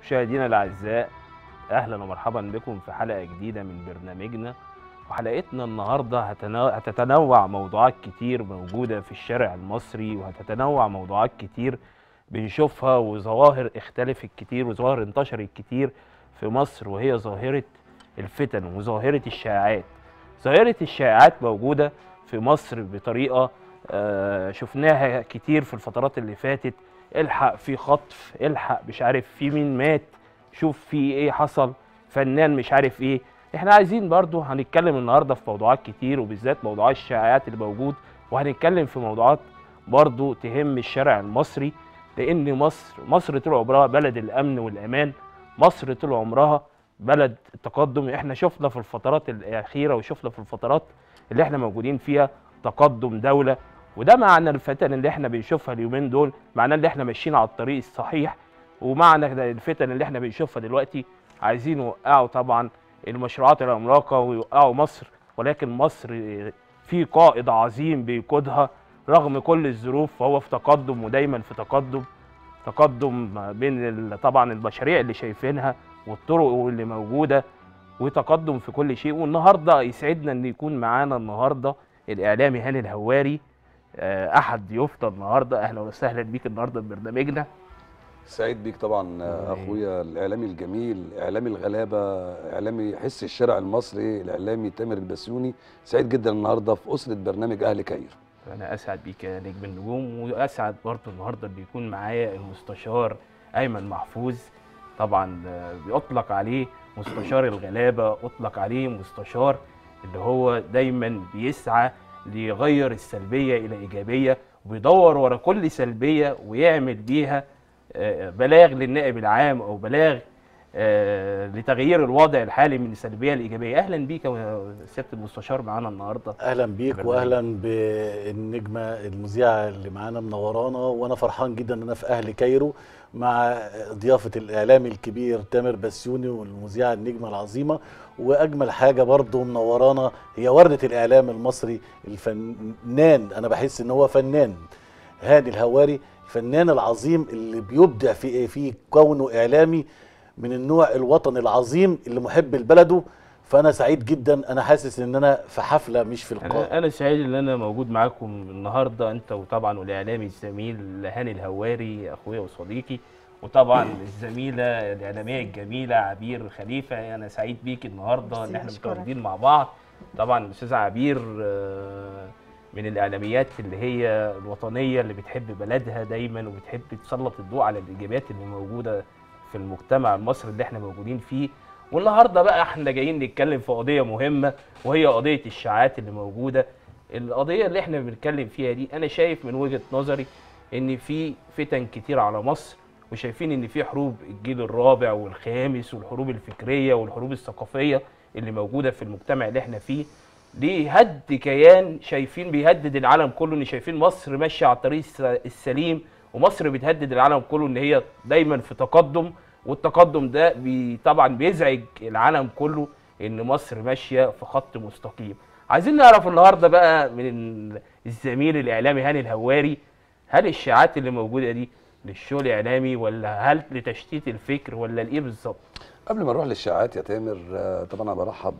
مشاهدينا الاعزاء اهلا ومرحبا بكم في حلقه جديده من برنامجنا وحلقتنا النهارده هتنا- هتتنوع موضوعات كتير موجوده في الشارع المصري وهتتنوع موضوعات كتير بنشوفها وظواهر اختلفت كتير وظواهر انتشرت كتير في مصر وهي ظاهره الفتن وظاهره الشائعات ظاهره الشائعات موجوده في مصر بطريقه آه، شفناها كتير في الفترات اللي فاتت الحق في خطف الحق مش عارف في مين مات شوف في ايه حصل فنان مش عارف ايه احنا عايزين برضو هنتكلم النهارده في موضوعات كتير وبالذات موضوعات الشائعات اللي موجود وهنتكلم في موضوعات برضو تهم الشارع المصري لان مصر مصر طول عمرها بلد الامن والامان مصر طول عمرها بلد التقدم احنا شفنا في الفترات الاخيره وشفنا في الفترات اللي احنا موجودين فيها تقدم دوله وده معنى الفتن اللي احنا بنشوفها اليومين دول معناه ان احنا ماشيين على الطريق الصحيح ومعنى الفتن اللي احنا بنشوفها دلوقتي عايزين يوقعوا طبعا المشروعات العملاقه ويوقعوا مصر ولكن مصر في قائد عظيم بيقودها رغم كل الظروف فهو في تقدم ودايما في تقدم تقدم بين ال- طبعا المشاريع اللي شايفينها والطرق اللي موجوده وتقدم في كل شيء والنهارده يسعدنا ان يكون معانا النهارده الاعلامي هاني الهواري آه، احد ضيوفنا النهارده اهلا وسهلا بيك النهارده في برنامجنا سعيد بيك طبعا آه، اخويا الاعلامي الجميل اعلامي الغلابه اعلامي حس الشارع المصري الاعلامي تامر البسيوني سعيد جدا النهارده في اسره برنامج اهل كاير انا اسعد بيك يا نجم النجوم واسعد برضه النهارده ان يكون معايا المستشار ايمن محفوظ طبعا آه، بيطلق عليه مستشار الغلابه اطلق عليه مستشار اللي هو دايما بيسعى ليغير السلبيه الى ايجابيه وبيدور ورا كل سلبيه ويعمل بيها آه، بلاغ للنائب العام او بلاغ آه، لتغيير الوضع الحالي من السلبيه لايجابيه اهلا بيك يا سياده المستشار معانا النهارده اهلا بيك برنامج. واهلا بالنجمه المذيعه اللي معانا منورانا وانا فرحان جدا ان انا في اهل كايرو مع ضيافه الاعلامي الكبير تامر بسيوني والمذيعه النجمه العظيمه واجمل حاجه برضو منورانا هي ورده الاعلام المصري الفنان انا بحس ان هو فنان هادي الهواري الفنان العظيم اللي بيبدع في في كونه اعلامي من النوع الوطني العظيم اللي محب لبلده فانا سعيد جدا انا حاسس ان انا في حفله مش في لقاء انا انا سعيد ان انا موجود معاكم النهارده انت وطبعا والاعلامي الزميل هاني الهواري اخويا وصديقي وطبعا الزميله الاعلاميه الجميله عبير خليفه انا سعيد بيك النهارده ان ميرسي، احنا أشكرك. متواجدين مع بعض طبعا الاستاذه عبير آه، من الاعلاميات اللي هي الوطنيه اللي بتحب بلدها دايما وبتحب تسلط الضوء على الايجابيات اللي موجوده في المجتمع المصري اللي احنا موجودين فيه والنهارده بقى احنا جايين نتكلم في قضيه مهمه وهي قضيه الشائعات اللي موجوده القضيه اللي احنا بنتكلم فيها دي انا شايف من وجهه نظري ان في فتن كتير على مصر وشايفين ان في حروب الجيل الرابع والخامس والحروب الفكريه والحروب الثقافيه اللي موجوده في المجتمع اللي احنا فيه لهد كيان شايفين بيهدد العالم كله ان شايفين مصر ماشيه على الطريق الس- السليم ومصر بتهدد العالم كله ان هي دايما في تقدم والتقدم ده بي طبعا بيزعج العالم كله ان مصر ماشيه في خط مستقيم عايزين نعرف النهارده بقى من الزميل الاعلامي هاني الهواري هل الشائعات اللي موجوده دي للشغل اعلامي ولا هل لتشتيت الفكر ولا لايه بالظبط قبل ما نروح للشائعات يا تامر آه، طبعا انا برحب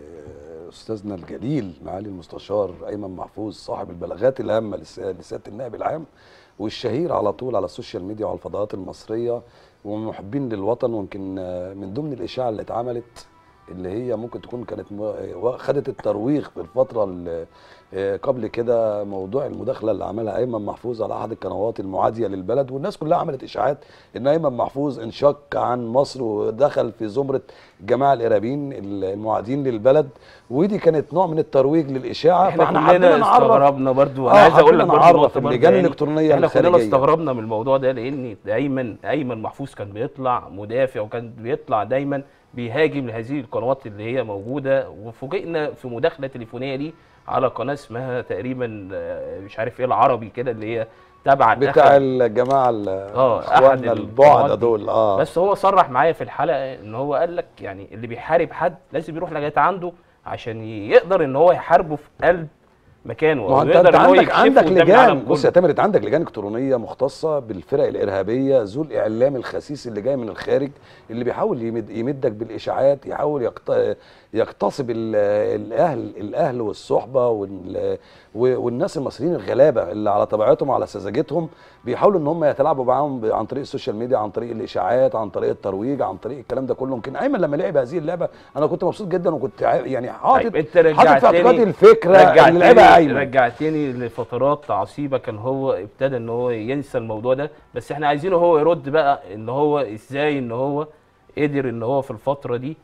باستاذنا الجليل معالي المستشار ايمن محفوظ صاحب البلاغات الهامه لس- لسياده النائب العام والشهير على طول على السوشيال ميديا وعلى الفضاءات المصريه ومحبين للوطن ويمكن آه، من ضمن الاشاعه اللي اتعملت اللي هي ممكن تكون كانت م- آه، خدت الترويج في الفتره اللي آه، قبل كده موضوع المداخله اللي عملها ايمن محفوظ على احد القنوات المعاديه للبلد والناس كلها عملت اشاعات ان ايمن محفوظ انشق عن مصر ودخل في زمره الجماعه الارهابيين المعادين للبلد ودي كانت نوع من الترويج للاشاعه احنا فاحنا كلنا حبينا نعرف استغربنا برضو آه، انا عايز اقول لك حبينا برضو نعرف نقطة برضو اللجان يعني الإلكترونية احنا كلنا الخارجية. استغربنا من الموضوع ده لان دايما ايمن محفوظ كان بيطلع مدافع وكان بيطلع دايما بيهاجم لهذه القنوات اللي هي موجوده وفوجئنا في مداخله تليفونيه ليه على قناه اسمها تقريبا آه، مش عارف ايه العربي كده اللي هي تبع بتاع الدخل. الجماعه ال- اه احد اخواننا البعد القنوات دي. دول اه بس هو صرح معايا في الحلقه ان هو قال لك يعني اللي بيحارب حد لازم يروح لغايه عنده عشان يقدر ان هو يحاربه في قلب مكانه ما هو أو انت, يقدر انت إن هو عندك يكشفه عندك قدام العالم لجان بص كله. يا تامر انت عندك لجان الكترونيه مختصه بالفرق الارهابيه ذو الاعلام الخسيس اللي جاي من الخارج اللي بيحاول يمد يمدك بالاشاعات يحاول يقت- يغتصب ال- الاهل الاهل والصحبه وال- و- والناس المصريين الغلابه اللي على طبيعتهم وعلى سذاجتهم بيحاولوا ان هم يتلاعبوا معاهم ب- عن طريق السوشيال ميديا عن طريق الاشاعات عن طريق الترويج عن طريق الكلام ده كله يمكن ايمن لما لعب هذه اللعبه انا كنت مبسوط جدا وكنت عا- يعني حاطط طيب انت حاطط في رجعتني اعتقادي الفكره اللي لعبها ايمن رجعتني لفترات عصيبه كان هو ابتدى ان هو ينسى الموضوع ده بس احنا عايزينه هو يرد بقى ان هو ازاي ان هو قدر ان هو في الفتره دي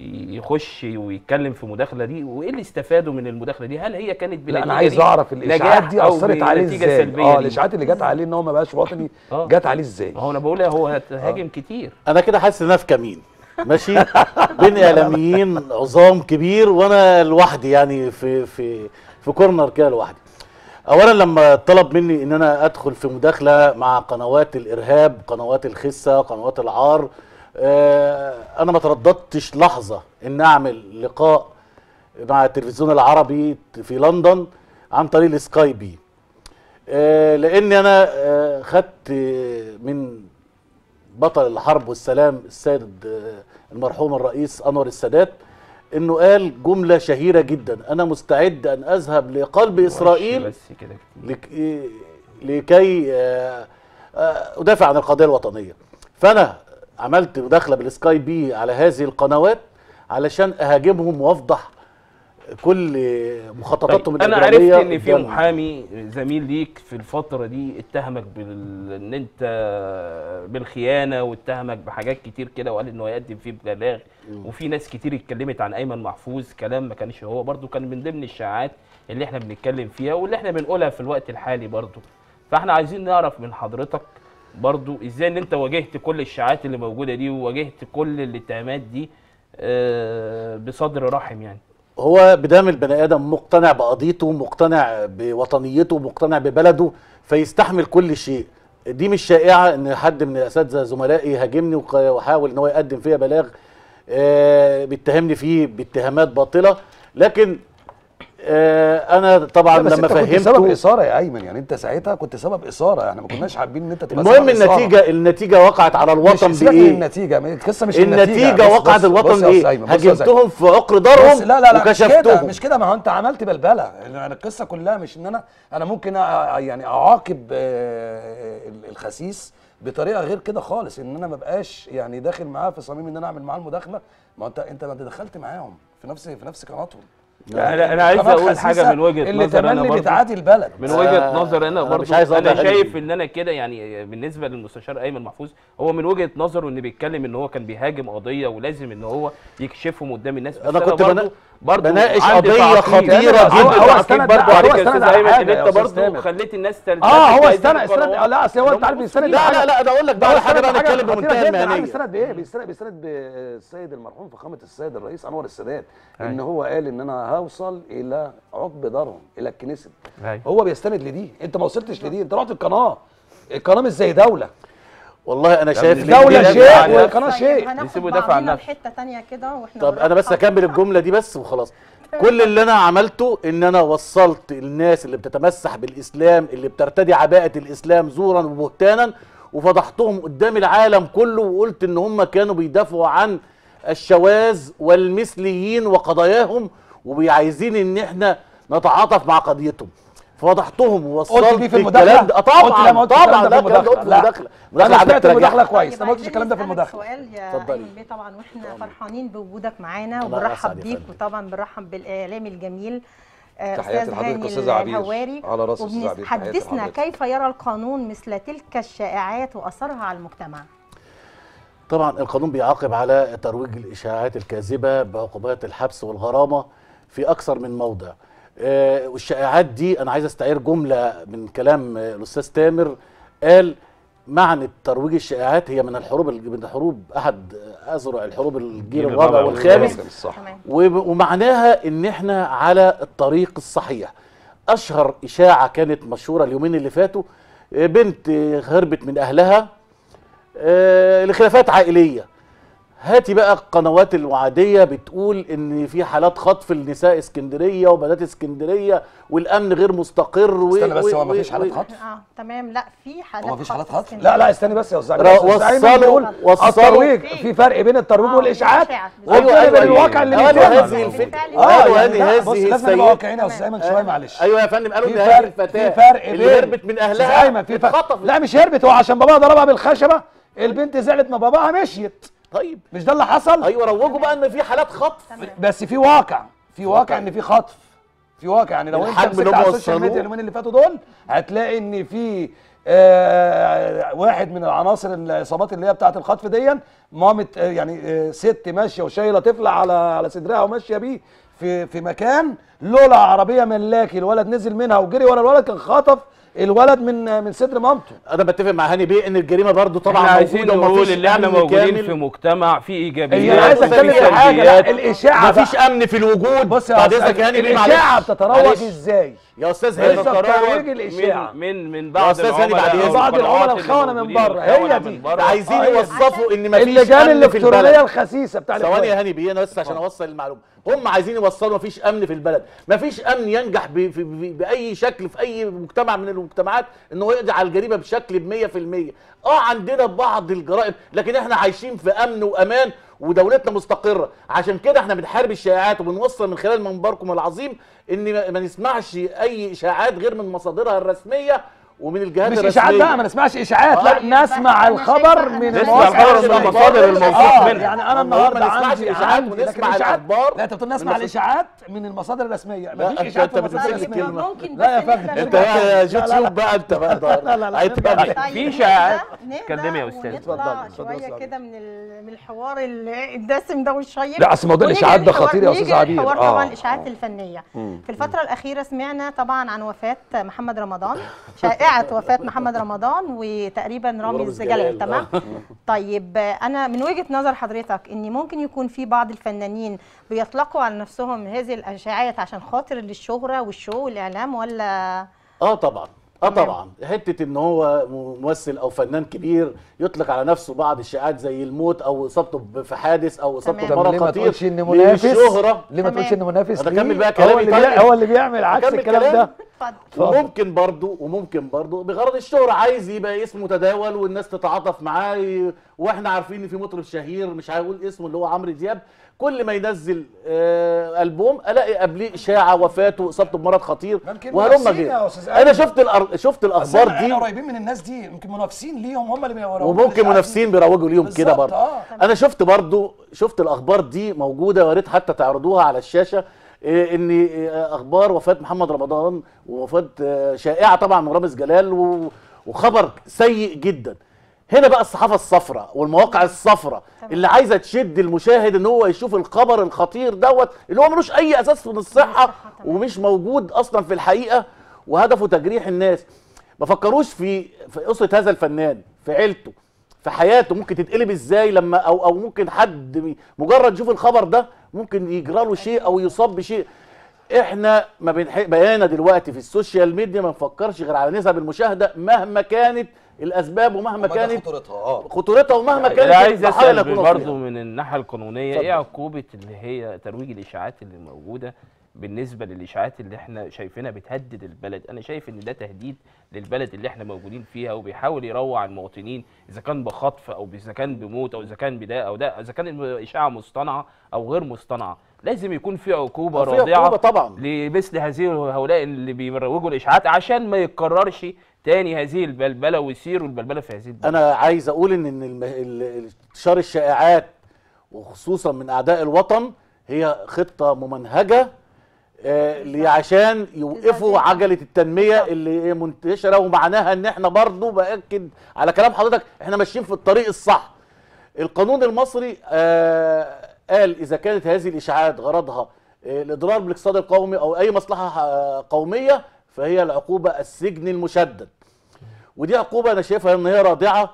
يخش ويتكلم في مداخله دي وايه اللي استفادوا من المداخله دي هل هي كانت لا بنتيجه انا عايز دي اعرف الاشاعات نجاح دي أو اثرت عليه بنتيجة ازاي سلبية اه ليه؟ الاشاعات اللي جت عليه ان هو ما بقاش وطني آه. جت عليه ازاي ما هو انا بقول هو هتهاجم كتير انا كده حاسس ان انا في كمين ماشي بين اعلاميين عظام كبير وانا لوحدي يعني في في في كورنر كده لوحدي اولا لما طلب مني ان انا ادخل في مداخله مع قنوات الارهاب قنوات الخسه قنوات العار آه، انا ما ترددتش لحظه ان اعمل لقاء مع التلفزيون العربي في لندن عن طريق السكاي بي آه، لان انا آه، خدت آه، من بطل الحرب والسلام السيد آه، المرحوم الرئيس انور السادات انه قال جمله شهيره جدا انا مستعد ان اذهب لقلب اسرائيل بس كده كتير لك لكي آه، آه، ادافع عن القضيه الوطنيه فانا عملت مداخله بالسكاي بي على هذه القنوات علشان اهاجمهم وافضح كل مخططاتهم طيب انا عرفت الإجرامية ان في قدام- محامي زميل ليك في الفتره دي اتهمك بال... ان انت بالخيانه واتهمك بحاجات كتير كده وقال انه هيقدم فيه بلاغ وفي ناس كتير اتكلمت عن ايمن محفوظ كلام ما كانش هو برضو كان من ضمن الشائعات اللي احنا بنتكلم فيها واللي احنا بنقولها في الوقت الحالي برضو فاحنا عايزين نعرف من حضرتك برضو ازاي ان انت واجهت كل الشائعات اللي موجوده دي وواجهت كل الاتهامات دي آه، بصدر رحم يعني هو بدام البني ادم مقتنع بقضيته مقتنع بوطنيته مقتنع ببلده فيستحمل كل شيء دي مش شائعه ان حد من الاساتذه زملائي هاجمني وق- وحاول ان هو يقدم فيها بلاغ آه، بيتهمني فيه باتهامات باطله لكن آه، انا طبعا لا، بس لما انت كنت سبب فهمته اثاره يا ايمن يعني انت ساعتها كنت سبب اثاره يعني ما كناش حابين ان انت تبقى المهم سبب إثارة. النتيجه النتيجه وقعت على الوطن مش سيبك من بايه النتيجه ما- القصه مش النتيجه بص- وقعت بص- الوطن بص يا بايه أستاذ أيمن، بص يا أستاذ هاجمتهم في عقر بص دارهم لا لا لا مش كده وكشفتهم مش كده ما هو انت عملت بلبله يعني القصه كلها مش ان انا انا ممكن أ- يعني اعاقب آه، ال- الخسيس بطريقه غير كده خالص ان انا ما بقاش يعني داخل معاه في صميم ان انا اعمل معاه المداخله ما انت انت ما دخلت معاهم في نفس في نفس قناتهم انا انا عايز قناة اقول خسيسة حاجه من وجهه اللي نظر انا تملي برضو بتعادي البلد من آه، وجهه نظر انا أنا برضو مش عايز انا أوضح شايف قلبي. ان انا كده يعني بالنسبه للمستشار ايمن محفوظ هو من وجهه نظره ان بيتكلم ان هو كان بيهاجم قضيه ولازم ان هو يكشفهم قدام الناس بس أنا كنت برضو بنا- برضو بناقش عندي قضية تعقيب. خطيرة عندي جدا. هو تعقيب استند- برضو هو عليك يا استند استاذ على ايمن ان حاجة يا انت أستاذ برضو تامر. خليت الناس تلتفت اه هو لهذه استند استند القنوات. لا اصل هو انت عارف بيستند لا لا لا ده اقول لك بقى حاجه بقى نتكلم بمنتهى المهنيه بيستند بايه؟ بيستند بيستند بالسيد المرحوم فخامه السيد الرئيس انور السادات ان أيوة. هو قال ان انا هوصل الى عقب دارهم الى الكنيسة أيوة. هو بيستند لدي انت ما وصلتش لدي انت رحت القناه القناه مش زي دوله والله انا شايف الدولة الدوله دي شيء يعني- والقناه طيب شيء هناخد يسيبوا يدافع عن بعضينا نفسه. لحته تانية كده واحنا طب انا بس بنرحب. اكمل الجمله دي بس وخلاص كل اللي انا عملته ان انا وصلت الناس اللي بتتمسح بالاسلام اللي بترتدي عباءه الاسلام زورا وبهتانا وفضحتهم قدام العالم كله وقلت ان هم كانوا بيدافعوا عن الشواذ والمثليين وقضاياهم وعايزين ان احنا نتعاطف مع قضيتهم فضحتهم ووصلت قلت دي في الكلام المداخله ده طبعا قلت لا ما قلتش الكلام طبعا ده في ده الكلام ده قلت في المداخله المداخله لا انا عندك سمعت تراجعها. المداخله كويس طيب انا ما قلتش عايزين الكلام ده في نسألك المداخله سؤال يا اتفضلي. ايمن بيه طبعا واحنا فرحانين بوجودك معانا الله وبنرحب يسعد يا بيك فندم. وطبعا بنرحب بالاعلامي الجميل آه، تحياتي استاذ لحضرتك هاني أستاذ عبير. الهواري على راسي أستاذ عبير. تحياتي حدثنا لحضرتك. كيف يرى القانون مثل تلك الشائعات واثرها على المجتمع طبعا القانون بيعاقب على ترويج الاشاعات الكاذبه بعقوبات الحبس والغرامه في اكثر من موضع آه، والشائعات دي انا عايز استعير جمله من كلام آه، الاستاذ تامر قال معنى ترويج الشائعات هي من الحروب من الحروب احد اذرع الحروب الجيل الجيل الرابع الرابع والخامس صح تمام وب- ومعناها ان احنا على الطريق الصحيح اشهر اشاعه كانت مشهوره اليومين اللي فاتوا آه، بنت آه، هربت من اهلها آه، لخلافات عائليه هاتي بقى القنوات المعاديه بتقول ان في حالات خطف لنساء اسكندريه وبنات اسكندريه والامن غير مستقر و... استنى بس و- هو ما و- فيش حالات و- خطف اه تمام لا في حالات هو مفيش حالات في خطف اسكندرية. لا لا استني بس يا استاذ را- أستاذ أيمن وصلوا- بيقول وصلوا- الترويج في- في فرق بين الترويج آه، والاشاعات والإشاعة. وبين أيوة، أيوة، الواقع اللي أيوة، بيتم. هذه الفكرة. اه أيوة، يعني هذه لا، بص لازم السيدة- نبقى واقعيين يا استاذ ايمن شويه معلش ايوه يا فندم قالوا في ان هذه فرق الفتاه في فرق اللي بين هربت من أستاذ اهلها ايمن في فرق اتخطفت. لا مش هربت هو عشان باباها ضربها بالخشبه البنت زعلت ما باباها مشيت طيب مش ده اللي حصل ايوه روجوا بقى ان في حالات خطف بس في واقع في واقع ان في خطف في واقع يعني لو انت الحجم اللي مسكت هم على السوشيال وصلوه. ميديا اليومين اللي فاتوا دول هتلاقي ان في آه واحد من العناصر العصابات اللي هي بتاعه الخطف دي مامة آه يعني آه ست ماشيه وشايله طفل على على صدرها وماشيه بيه في في مكان لولا عربيه ملاكي الولد نزل منها وجري ورا الولد كان خطف الولد من من صدر مامته انا بتفق مع هاني بيه ان الجريمه برضو طبعا احنا عايزين موجوده نقول ومفيش اللي احنا أمن موجودين كامل. في مجتمع فيه هي ايجابيات عايز بص اتكلم يا في حاجه لا سلبيات. الاشاعه مفيش بقى. امن في الوجود بص يا بعد أستاذ، اذنك يا هاني بيه الاشاعه معلش. بتتروج معلش. ازاي يا استاذ هي هاني بتتروج الاشاعه من من يا بعض أستاذ هاني بعد العملاء إذنك. أو بعض العملاء القنوات اللي الخونة من موجودين بره. الخونة هي من دي. بره. عايزين آه، هي دي. يوصفوا ان مفيش اللجان امن في الالكترونيه البلد الخسيسه بتاع ثواني الإخوان. يا هاني بيه انا بس عشان اوصل المعلومه هم عايزين يوصلوا مفيش امن في البلد مفيش امن ينجح ب... في... ب... باي شكل في اي مجتمع من المجتمعات ان هو يقضي على الجريمه بشكل ب 100% اه عندنا بعض الجرائم لكن احنا عايشين في امن وامان ودولتنا مستقره عشان كده احنا بنحارب الشائعات وبنوصل من خلال منبركم العظيم ان ما- ما نسمعش اي اشاعات غير من مصادرها الرسميه ومن الجهات مش الرسميه اشاعات بقى ما نسمعش اشاعات آه، لا نسمع أنا الخبر شايفة- من أنا نسمع شايفة الخبر من إن المصادر الموثوق آه، منها. يعني انا ما النهارده نسمعش عندي الإشاعات عندي لكن ونسمع الإشاعات- الأخبار لا انت بتقول نسمع من الاشاعات من المصادر الرسميه لا، مفيش أنت- اشاعات في أنت المصادر بتقول الرسميه كلمة. ممكن لا يا بس إن فندم إحنا انت لا، يا لا، لا، يوتيوب لا. بقى انت بقى لا، لا، لا، عايز نرجع تبقى- ليه. في طيب شائعات. نهدى- اتكلمي يا نهدى أستاذ. اتفضل، ونطلع اتفضل شويه يا كده من ال- من الحوار ال- الدسم ده والشيق لا، أصل موضوع ونيجي الإشاعات ده للحوار- خطير يا نيجي أستاذ عبير. للحوار آه، طبعا آه. الاشاعات الفنيه في الفتره الاخيره سمعنا طبعا عن وفاه محمد رمضان شائعه وفاه محمد رمضان وتقريبا رامز ورامز جلال جلال، تمام طيب انا من وجهه نظر حضرتك ان ممكن يكون في بعض الفنانين بيطلقوا على نفسهم هذه الاشاعات عشان خاطر الشهره والشو والاعلام ولا اه طبعا اه تمام. طبعا حته ان هو ممثل او فنان كبير يطلق على نفسه بعض الشائعات زي الموت او اصابته ب- في حادث او اصابته تمام. طب بمرض ليه ما خطير تقولش ان منافس للشهره ليه ما تمام. تقولش ان منافس أنا ليه؟ أكمل بقى هو كلامي اللي طيب. بي- هو اللي بيعمل عكس أكمل الكلام كلامي. ده اتفضل اتفضل. وممكن برضو وممكن برضو بغرض الشهرة عايز يبقى اسمه متداول والناس تتعاطف معاه ي- واحنا عارفين ان في مطرب شهير مش هقول اسمه اللي هو عمرو دياب كل ما ينزل آه البوم الاقي قبليه اشاعه وفاته اصابته بمرض خطير ممكن وهلم منافسين غير يا أستاذ انا أيمن. شفت الأر... شفت الاخبار احنا دي قريبين من الناس دي يمكن منافسين ليهم هم اللي بيورونا وممكن الإشاعات منافسين بيروجوا ليهم كده بالظبط، برضه آه. انا شفت برضه شفت الاخبار دي موجوده ويا ريت حتى تعرضوها على الشاشه إيه ان إيه اخبار وفاه محمد رمضان ووفاه آه، شائعه طبعا من رامز جلال و- وخبر سيء جدا هنا بقى الصحافه الصفراء والمواقع الصفراء تمام. اللي عايزه تشد المشاهد ان هو يشوف الخبر الخطير دوت اللي هو ملوش اي اساس من الصحه الصحة، تمام. ومش موجود اصلا في الحقيقه وهدفه تجريح الناس ما فكروش في في اسره هذا الفنان في عيلته في حياته ممكن تتقلب ازاي لما او او ممكن حد بي- مجرد يشوف الخبر ده ممكن يجرى له شيء او يصاب بشيء احنا ما بنح... بقينا دلوقتي في السوشيال ميديا ما نفكرش غير على نسب المشاهده مهما كانت الاسباب ومهما ومدى كانت خطورتها اه خطورتها ومهما كانت اللي عايز الضحايا اللي اسال يكونوا برضه فيها. من الناحيه القانونيه اتفضل. ايه عقوبه اللي هي ترويج الاشاعات اللي موجوده بالنسبه للاشاعات اللي احنا شايفينها بتهدد البلد انا شايف ان ده تهديد للبلد اللي احنا موجودين فيها وبيحاول يروع المواطنين اذا كان بخطف او اذا كان بموت او اذا كان بده او ده اذا كان الاشاعه مصطنعه او غير مصطنعه لازم يكون في عقوبه في رادعه عقوبة طبعا. لمثل هذه هؤلاء اللي بيروجوا الاشاعات عشان ما يتكررش تاني هذه البلبله ويصيروا البلبله في هذه البلد انا عايز اقول ان ان الم- ال- انتشار الشائعات وخصوصا من اعداء الوطن هي خطه ممنهجه آه، لي- عشان يوقفوا تزعزع. عجله التنميه اللي هي منتشره ومعناها ان احنا برضو باكد على كلام حضرتك احنا ماشيين في الطريق الصح القانون المصري آه، قال اذا كانت هذه الاشاعات غرضها آه، الاضرار بالاقتصاد القومي او اي مصلحه آه، قوميه فهي العقوبه السجن المشدد ودي عقوبه انا شايفها ان هي رادعه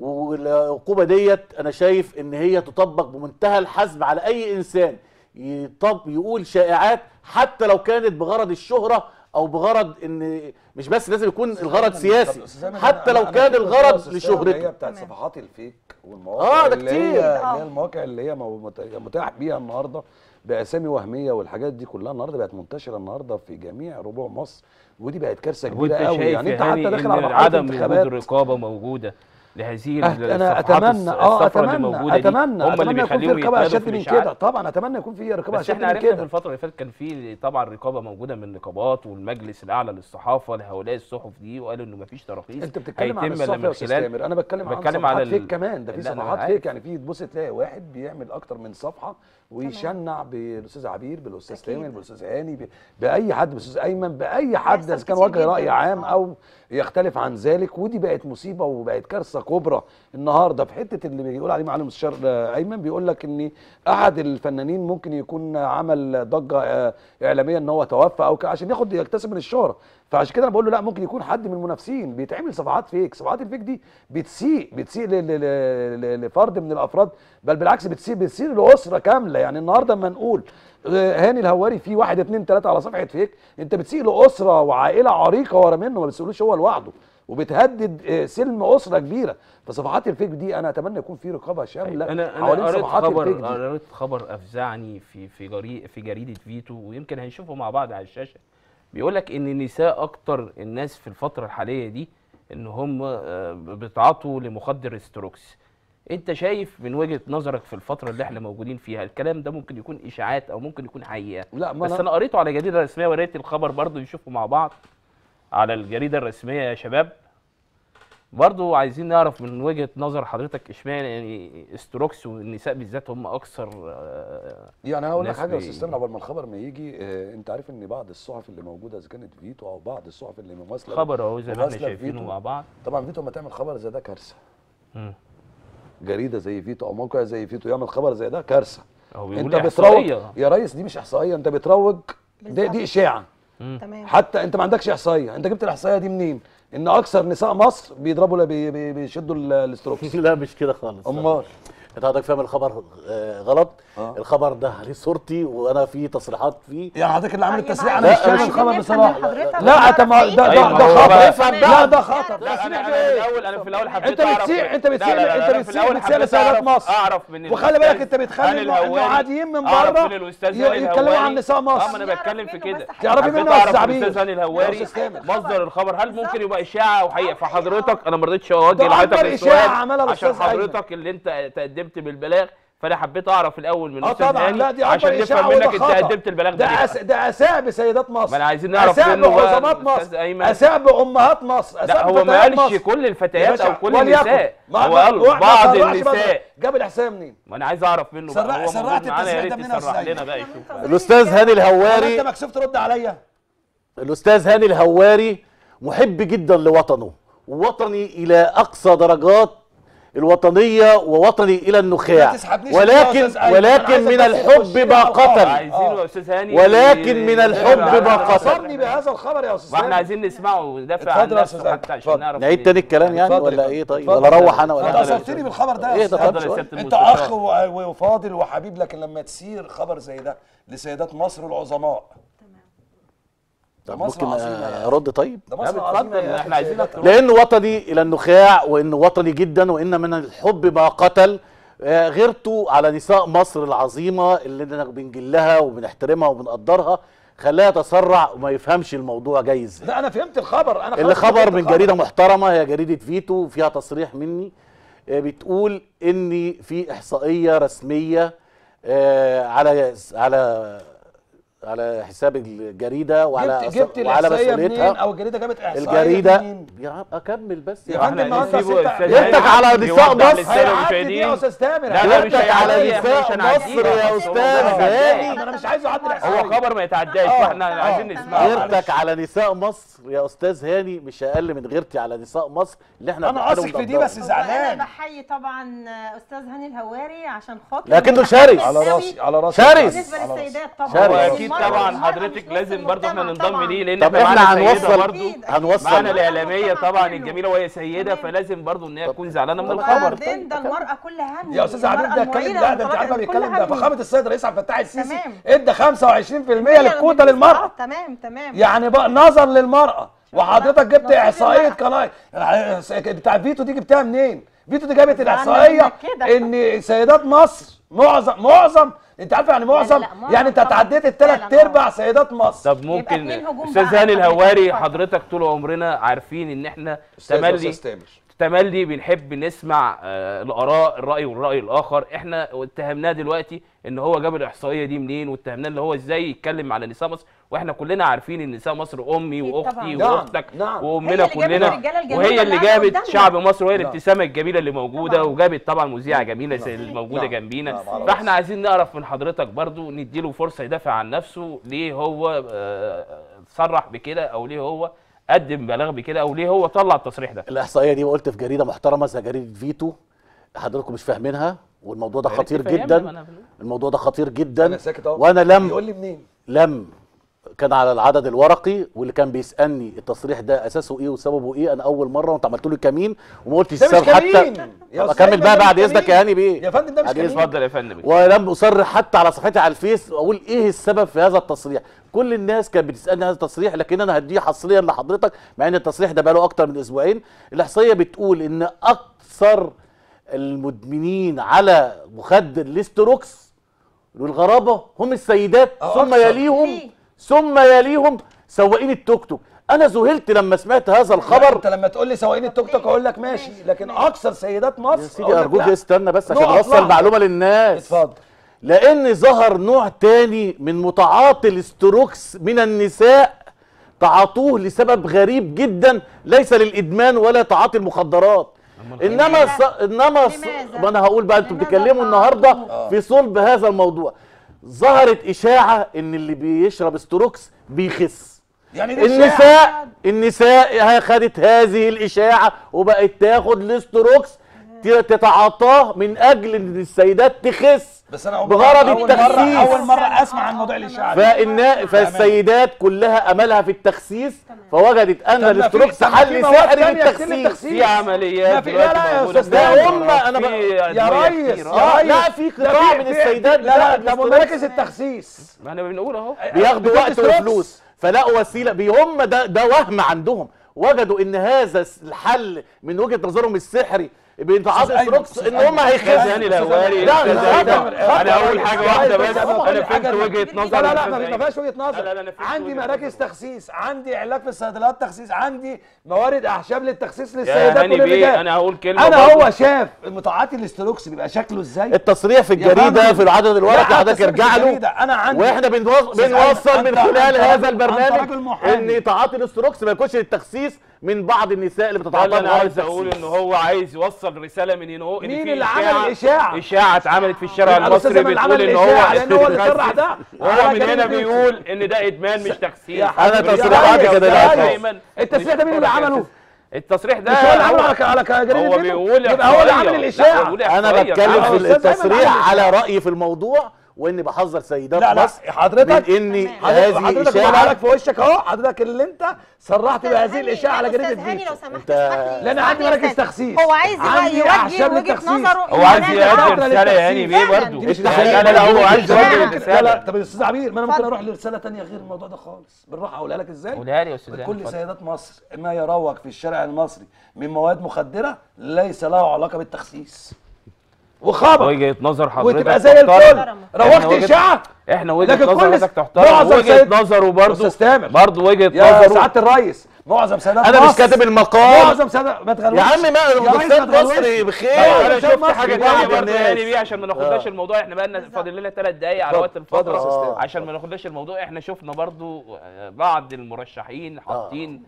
والعقوبه ديت انا شايف ان هي تطبق بمنتهى الحزم على اي انسان يطب يقول شائعات حتى لو كانت بغرض الشهره او بغرض ان مش بس لازم يكون الغرض طب سياسي أستاذ أيمن، حتى أنا- لو أنا كان فاكر الغرض أستاذ أيمن اللي هي لشهرته بتاعت تمام. صفحات الفيك والمواقع آه، ده اللي كتير. هي اللي آه. هي المواقع اللي هي مو- مت- متاح بيها النهارده باسامي وهميه والحاجات دي كلها النهارده بقت منتشره النهارده في جميع ربوع مصر ودي بقت كارثه وانت كبيره قوي شايف يعني انت يا حتى هاني داخل ان على مرحله عدم وجود انتخابات رقابه موجوده لهذه أت- انا الصفحات اتمنى الص- اه الصفرا اللي اتمنى موجوده دي اتمنى هم اللي اتمنى يكون في بيخليهم رقابه يتنادوا اشد في من الإشاعات. كده طبعا اتمنى يكون في رقابه بس اشد احنا من عرفنا في كده الفتره اللي فاتت كان في طبعا رقابه موجوده من النقابات والمجلس الاعلى للصحافه لهؤلاء الصحف دي وقالوا انه مفيش تراخيص انت بتتكلم عن هيتم الصحف إلا يا من استاذ خلال- تامر انا بتكلم عن بتكلم صفحات على فيك ال- كمان ده في لا، أنا صفحات عارف. فيك يعني في تبص تلاقي واحد بيعمل اكتر من صفحه ويشنع بالاستاذ عبير بالاستاذ أكيد. تامر بالاستاذ هاني ب- باي حد بالاستاذ ايمن باي حد بيحصل اذا كان كتير وجه راي جداً. عام آه. او يختلف عن ذلك ودي بقت مصيبه وبقت كارثه كبرى النهارده في حته اللي بيقول عليه معالي المستشار آه، ايمن بيقول لك ان احد الفنانين ممكن يكون عمل ضجه آه، اعلاميه ان هو توفى او كده عشان ياخد يكتسب من الشهره فعشان كده انا بقول له لا ممكن يكون حد من المنافسين بيتعمل صفحات فيك صفحات الفيك دي بتسيء بتسيء ل- ل- ل- ل- لفرد من الافراد بل بالعكس بتسيء بتسيء لاسره كامله يعني النهارده اما نقول آه، هاني الهواري في واحد اتنين تلاته على صفحه فيك انت بتسيء لاسره وعائله عريقه ورا منه ما بتسيئلوش هو لوحده وبتهدد آه، سلم اسره كبيره فصفحات الفيك دي انا اتمنى يكون في رقابه شامله انا حوالين انا قريت صفحات الفيك خبر دي قريت خبر افزعني في في جري في جريده فيتو ويمكن هنشوفه مع بعض على الشاشه بيقول لك ان النساء اكتر الناس في الفتره الحاليه دي ان هم آه، بيتعاطوا لمخدر استروكس انت شايف من وجهه نظرك في الفتره اللي احنا موجودين فيها الكلام ده ممكن يكون اشاعات او ممكن يكون حقيقه لا ما بس أنا- انا قريته على جريده رسميه وريت الخبر برضو نشوفه مع بعض على الجريده الرسميه يا شباب برضو عايزين نعرف من وجهه نظر حضرتك اشمعنى يعني استروكس والنساء بالذات هم اكثر آه، يعني هقول لك الناس حاجه يا بي- استاذ تامر قبل ما الخبر ما يجي آه انت عارف ان بعض الصحف اللي موجوده اذا كانت فيتو او بعض الصحف اللي مماثله خبر اهو زي ما احنا مماثلة شايفينه فيتو. مع بعض طبعا فيتو لما تعمل خبر زي ده كارثه مم. جريده زي فيتو او موقع زي فيتو يعمل خبر زي ده كارثه هو انت بيقول بتروج احصائيه يا ريس دي مش احصائيه انت بتروج دي, بالظبط. دي اشاعه تمام حتى انت ما عندكش احصائيه انت جبت الاحصائيه دي منين ان اكثر نساء مصر بيضربوا بي بي بيشدوا ال- الاستروكس لا مش كده خالص امال انت حضرتك فاهم الخبر آه، غلط آه. الخبر ده عليه صورتي وانا في تصريحات فيه يعني حضرتك اللي عامل طيب، التسريع عايزين- انا مش فاهم عايزين الخبر نفهم بصراحه من حضرتك لا ونعرف انت ما إيه ده ده أيوة، ده هو خطر بقى- افهم لا ده خطر لا تسريع انا في أنا في ايه الاول انا في الاول حبيت انت أعرف بتسيع يعني- انت بتسيع لا، لا، لا، انت أنا في بتسيع الأول بتسيع حبيت لسيادات أعرف- مصر اعرف من وخلي الأستاذ بالك انت بتخلي هاني انه الهواري. عاديين من أعرف بره من الأستاذ ي- هاني يتكلموا الهواري. عن نساء اه ما مصر انا نعرف بتكلم في منه كده بس تعرفي حبيت منه يا أعرف أستاذ من عبير؟ الاستاذ هاني يا الهواري أستاذ تامر. مصدر الخبر هل ممكن بالظبط. يبقى اشاعه وحقيقه أو حقيقة. فحضرتك انا ما رضيتش اوجه ده لحضرتك أكبر السؤال إشاعة عملها عشان الأستاذ أيمن. حضرتك اللي انت تقدمت بالبلاغ فانا حبيت اعرف الاول من اه الاستاذ طبعا هاني لا دي عشان اكبر اشاعه نفهم منك وده انت خطأ. قدمت البلاغ ده ده ليه. أس... ده اساء بسيدات مصر ما أنا عايزين نعرف اساء منه بقى بعظمات الأستاذ مصر أيمن. اساء بامهات مصر اساء لا هو ما بفتيات قالش مصر. كل يا الفتيات باشا، او كل وليكن. النساء ما- هو ما- قال ما- ما بعض صرحش بقى. النساء جاب الاحصائيه منين؟ ما انا عايز اعرف منه بقى سرع- هو سرعت موجود معانا يا التسريع ده ريت منين يا تسرح أستاذ لنا بقى أيمن؟ يشوف الاستاذ هاني ولا الهواري انت مكسوف ترد عليا الاستاذ هاني الهواري محب جدا لوطنه ووطني الى اقصى درجات الوطنيه ووطني الى النخاع ما تسحبنيش يا ولكن أستاذ أيمن. أنا ولكن عايزك من بس الحب تخش لي ما على الخبر. قتل عايزينه يا استاذ هاني ولكن من الحب يدافع ما عن قتل. نفسه. بصرني بهذا الخبر يا استاذ ما احنا سامي. عايزين نسمعه ويدافع عن اتفضل يا نفسه أستاذ حتى عشان اتفضل. نعرف نعيد تاني الكلام يعني اتفضل ولا يا ايه طيب اتفضل ولا يا اروح انا انت ولا اتفضل يا اثرتني بالخبر ده ايه يا ده أستاذ. طب اتفضل يا شوية. سياده انت المستشار اخ و- وفاضل وحبيب لكن لما تسير خبر زي ده لسيدات مصر العظماء ده طب مصر ممكن عظيمه يعني. ارد طيب ده لا مصر عظيمه اتفضل يا أخي احنا عايزينك سيدات. تروح لأن وطني إلى النخاع وإن وطني جدا وإن من الحب ما قتل آه، غيرته على نساء مصر العظيمة اللي احنا بنجلها وبنحترمها وبنقدرها خلاها يتسرع وما يفهمش الموضوع جاي ازاي لا انا فهمت الخبر انا اللي خلاص خبر فهمت من الخبر. جريدة محترمة هي جريدة فيتو فيها تصريح مني آه، بتقول ان في احصائية رسمية آه، على على على حساب الجريدة وعلى جبت جبت وعلى الاحصائيه منين مسؤوليتها او الجريده جابت احصائيه الجريدة منين؟ يا عم اكمل بس يا يا فندم، عم ما أنت نسيبه ستة- أستاذ جبتك هاني على نساء يوضح مصر. للسادة هيعدي دي المشاهدين يا استاذ تامر لا لا مش جبتك على هيعدي احنا مش نساء هنعديها. مصر يا هو أستاذ خبر هاني. انا مش عايز اعدي هو الاحصائيه خبر ما يتعداش آه، فاحنا آه. عايزين نسمعه غيرتك على نساء مصر يا استاذ هاني مش اقل من غيرتي على نساء مصر اللي احنا انا بنحترم اثق في دي ونقدرها. بس هو زعلان انا بحيي طبعا استاذ هاني الهواري عشان خاطر لكنه متحمس شرس. على قوي راسي على راسي شرس. بالنسبه على راسي. للسيدات طبعا شرس. هو لأن اكيد المرأة طبعا والمرأة حضرتك مش نص لازم برضه احنا المجتمع ننضم طبعاً. ليه لان طب احنا احنا معانا سيده هنوصل برضه أكيد، أكيد. هنوصل معانا المجتمع الاعلاميه طبعا كله. الجميله وهي سيده تمام. فلازم برضه ان هي تكون زعلانه من وبعدين الخبر ده المرأة كلها هم يا استاذ عبيد ده اتكلم لا ده انت عارفه بيتكلم ده فخامه السيد الرئيس عبد الفتاح السيسي تمام. ادى 25% للكوتا للمراه تمام تمام يعني بقى نظر للمرأة وحضرتك جبت احصائيه قناه بتاع فيتو دي جبتها منين؟ فيتو دي جابت الاحصائيه عندك كده. ان سيدات مصر معظم معظم انت عارف يعني معظم لا، معظم يعني انت طبعاً. تعديت فعلاً، الثلاث آه. ارباع سيدات مصر طب ممكن اتنين هجوم استاذ بقى هاني على الهواري حضرتك. حضرتك طول عمرنا عارفين ان احنا أستاذ تملي أستاذ تامر. تملي بنحب نسمع آه، الاراء الراي والراي الاخر احنا اتهمناه دلوقتي ان هو جاب الاحصائيه دي منين واتهمناه ان هو ازاي يتكلم على نساء مصر واحنا كلنا عارفين ان نساء مصر امي أكيد واختي طبعاً. نعم، واختك نعم. هي وامنا اللي جابت كلنا الرجالة الجميلة وهي اللي اللي قاعدة جابت قدامنا. شعب مصر وهي نعم. الابتسامه الجميله اللي موجوده نعم. وجابت طبعا مذيعه جميله زي اللي موجوده نعم. جنبينا نعم، على فاحنا عايزين نعرف من حضرتك برضو نديله فرصه يدافع عن نفسه ليه هو آه، صرح بكده او ليه هو قدم بلاغ بكده او ليه هو طلع التصريح ده الاحصائيه دي وقلت في جريده محترمه زي جريده فيتو حضراتكم مش فاهمينها والموضوع ده يا ريت خطير تفهمنا، ما جدا أنا بقول. الموضوع ده خطير جدا انا ساكت اهو وانا لم يقول لي منين؟ لم كان على العدد الورقي واللي كان بيسالني التصريح ده اساسه ايه وسببه ايه انا اول مره وانت عملت له كمين وما قلتش ده مش السبب حتى كمين يا طب أستاذ اكمل أيمن، بقى ده بعد مش اذنك كمين. يا هاني بيه يا فندم ده مش بعد إذنك. كمين اتفضل يا فندم ولم اصرح حتى على صفحتي على الفيس واقول ايه السبب في هذا التصريح كل الناس كانت بتسالني هذا التصريح لكن انا هديه حصريا لحضرتك مع ان التصريح ده بقاله اكتر من اسبوعين الاحصائيه بتقول ان اكثر المدمنين على مخدر الاستروكس والغرابه هم السيدات أه، ثم أكثر. يليهم ليه؟ ثم يليهم سواقين التوك توك انا ذهلت لما سمعت هذا لا، الخبر انت لما تقول لي سواقين التوك توك اقول لك ماشي لكن اكثر سيدات مصر يا أقول سيدي لك ارجوك لا. استنى بس عشان نقط اوصل لحظة. معلومه للناس اتفضل لان ظهر نوع تاني من متعاطي الاستروكس من النساء تعاطوه لسبب غريب جدا ليس للادمان ولا تعاطي المخدرات انما ص... انما ص... لماذا؟ ما انا هقول بقى انتوا لماذا بتتكلموا تعاطوه؟ النهارده في صلب هذا الموضوع ظهرت اشاعه ان اللي بيشرب استروكس بيخس يعني دي إشاعة. النساء النساء خدت هذه الاشاعه وبقت تاخد الاستروكس ت- تتعاطاه من اجل ان السيدات تخس بس انا أول بغرض مرة- أول التخسيس. مرة أول مرة أسمع عن موضوع الإشاعة دي. فإن فالسيدات كلها املها في التخسيس فوجدت ان طب ما في- الاستروكس طب ما حل في مواد سحري تانية كتير للتخسيس للتخسيس. في عمليات ما في- دلوقتي لا لا يا موجودة أستاذ في ده هم- مصر، أنا في بقى- يا أدوية ريس كتير. يا آه. ريس لا، في ده قطاع في- من في- السيدات لا لا بتاخد ده الاستروكس. مراكز التخسيس ما احنا بنقول اهو بياخدوا بتدي وقت ستروكس. وفلوس فلقوا وسيله بي- هم ده ده وهم عندهم وجدوا ان هذا الس- الحل من وجهه نظرهم السحري بتعاطي أستاذ أيمن، ستروكس أستاذ ان هم أيمن. استاذ هيخسوا هاني الهواري لا، استاذ لا، ايمن لا، انا اقول حاجه واحده بس انا فهمت وجهه نظر لا لا لا الأستاذ ما أيمن. فيهاش وجهه لا، لا، لا، نظر أنا فهمت عندي وجهة مراكز نظر. تخسيس عندي علاج في الصيدليات تخسيس عندي موارد اعشاب للتخسيس يا للسيدات هاني بيه وللرجال انا هقول كلمه انا برضه. هو شاف متعاطي الاستروكس بيبقى شكله ازاي التصريح في يا الجريده فندم. في العدد الورقي لا، حضرتك التصريح في ارجع له الجريدة. أنا عندي- واحنا بنوص- أستاذ بنوصل أيمن، من أنت- خلال أنت هذا راجل- أنت البرنامج راجل محامي. ان تعاطي الاستروكس ما يكونش للتخسيس من بعض النساء اللي ده بتتعاطى اللي انا بغرض عايز اقول التخسيس. ان هو عايز يوصل رساله من هنا هو ان مين في اللي عمل إشاعة- الإشاعة؟ اشاعه اتعملت في الشارع يبقى الأستاذ المصري أيمن عمل بتقول ان هو الإشاعة لأن هو اللي صرح ده. وهو على من هنا جريدة بيقول ان ده ادمان مش تخسيس يا حبيبي، أنا يا تصريحاتي ريس، كده يا لا ريس. أفهم. التصريح ده مين اللي عمله؟ التصريح ده مش هو اللي عمله هو- على على جريدة هو فيديو؟ بيقول يبقى هو اللي عامل إحصائية. لا، الإشاعة بيقول انا إحصائية. بتكلم تعالى في أقول. الأستاذ أيمن التصريح عامل على رايي في الموضوع واني بحذر سيدات لا لا مصر حضرتك من ان تمام. هذه حضرتك بقولها اشاعه لك في وشك اهو حضرتك اللي انت صرحت أستاذ بهذه هاني- الاشاعه على لا، جريده أستاذ هاني فيتو لو سمحت أنت- اسمح لي لأن اسمح عندي لي يا مراكز أستاذ. تخسيس. هو عايز عندي يوجه أعشاب وجهه للتخسيس. نظره هو عايز إن يقدر هذا- رساله يا هاني بيه فعلاً. برضه دي مش رسالة. لا لا هو عايز فعلاً. يوجه لا رساله لا طب يا استاذ عبير ما انا ممكن اتفضل. اروح لرساله تانية غير الموضوع ده خالص بالراحه اقولها لك ازاي قولها لي يا استاذ هاني، كل اتفضل. سيدات مصر ما يروج في الشارع المصري من مواد مخدره ليس له علاقه بالتخسيس وخبر وجهه نظر حضرتك وتبقى زي تحترم. الفل إحنا روجت وجهة- اشاعه احنا وجهه لكن نظر كل حضرتك س- تحترم معظم وجهه سيد- نظره برضه أستاذ تامر. برضه وجهه يا نظره سعاده الريس معظم سيدات انا مش مصر كاتب المقال معظم سيدات ما تغلوش يا عم ما يا ريس الاستاذ ما تغلوش. مصري بخير أيوة، انا أستاذ شفت مصر حاجه بيوعي تانية برضه الناس. يعني بيه عشان ما ناخدناش الموضوع احنا بقى لنا فاضل لنا ثلاث دقايق على وقت اتفضل يا الفتره أستاذ تامر. عشان ما ناخدناش الموضوع احنا شفنا برضه آه، بعض المرشحين حاطين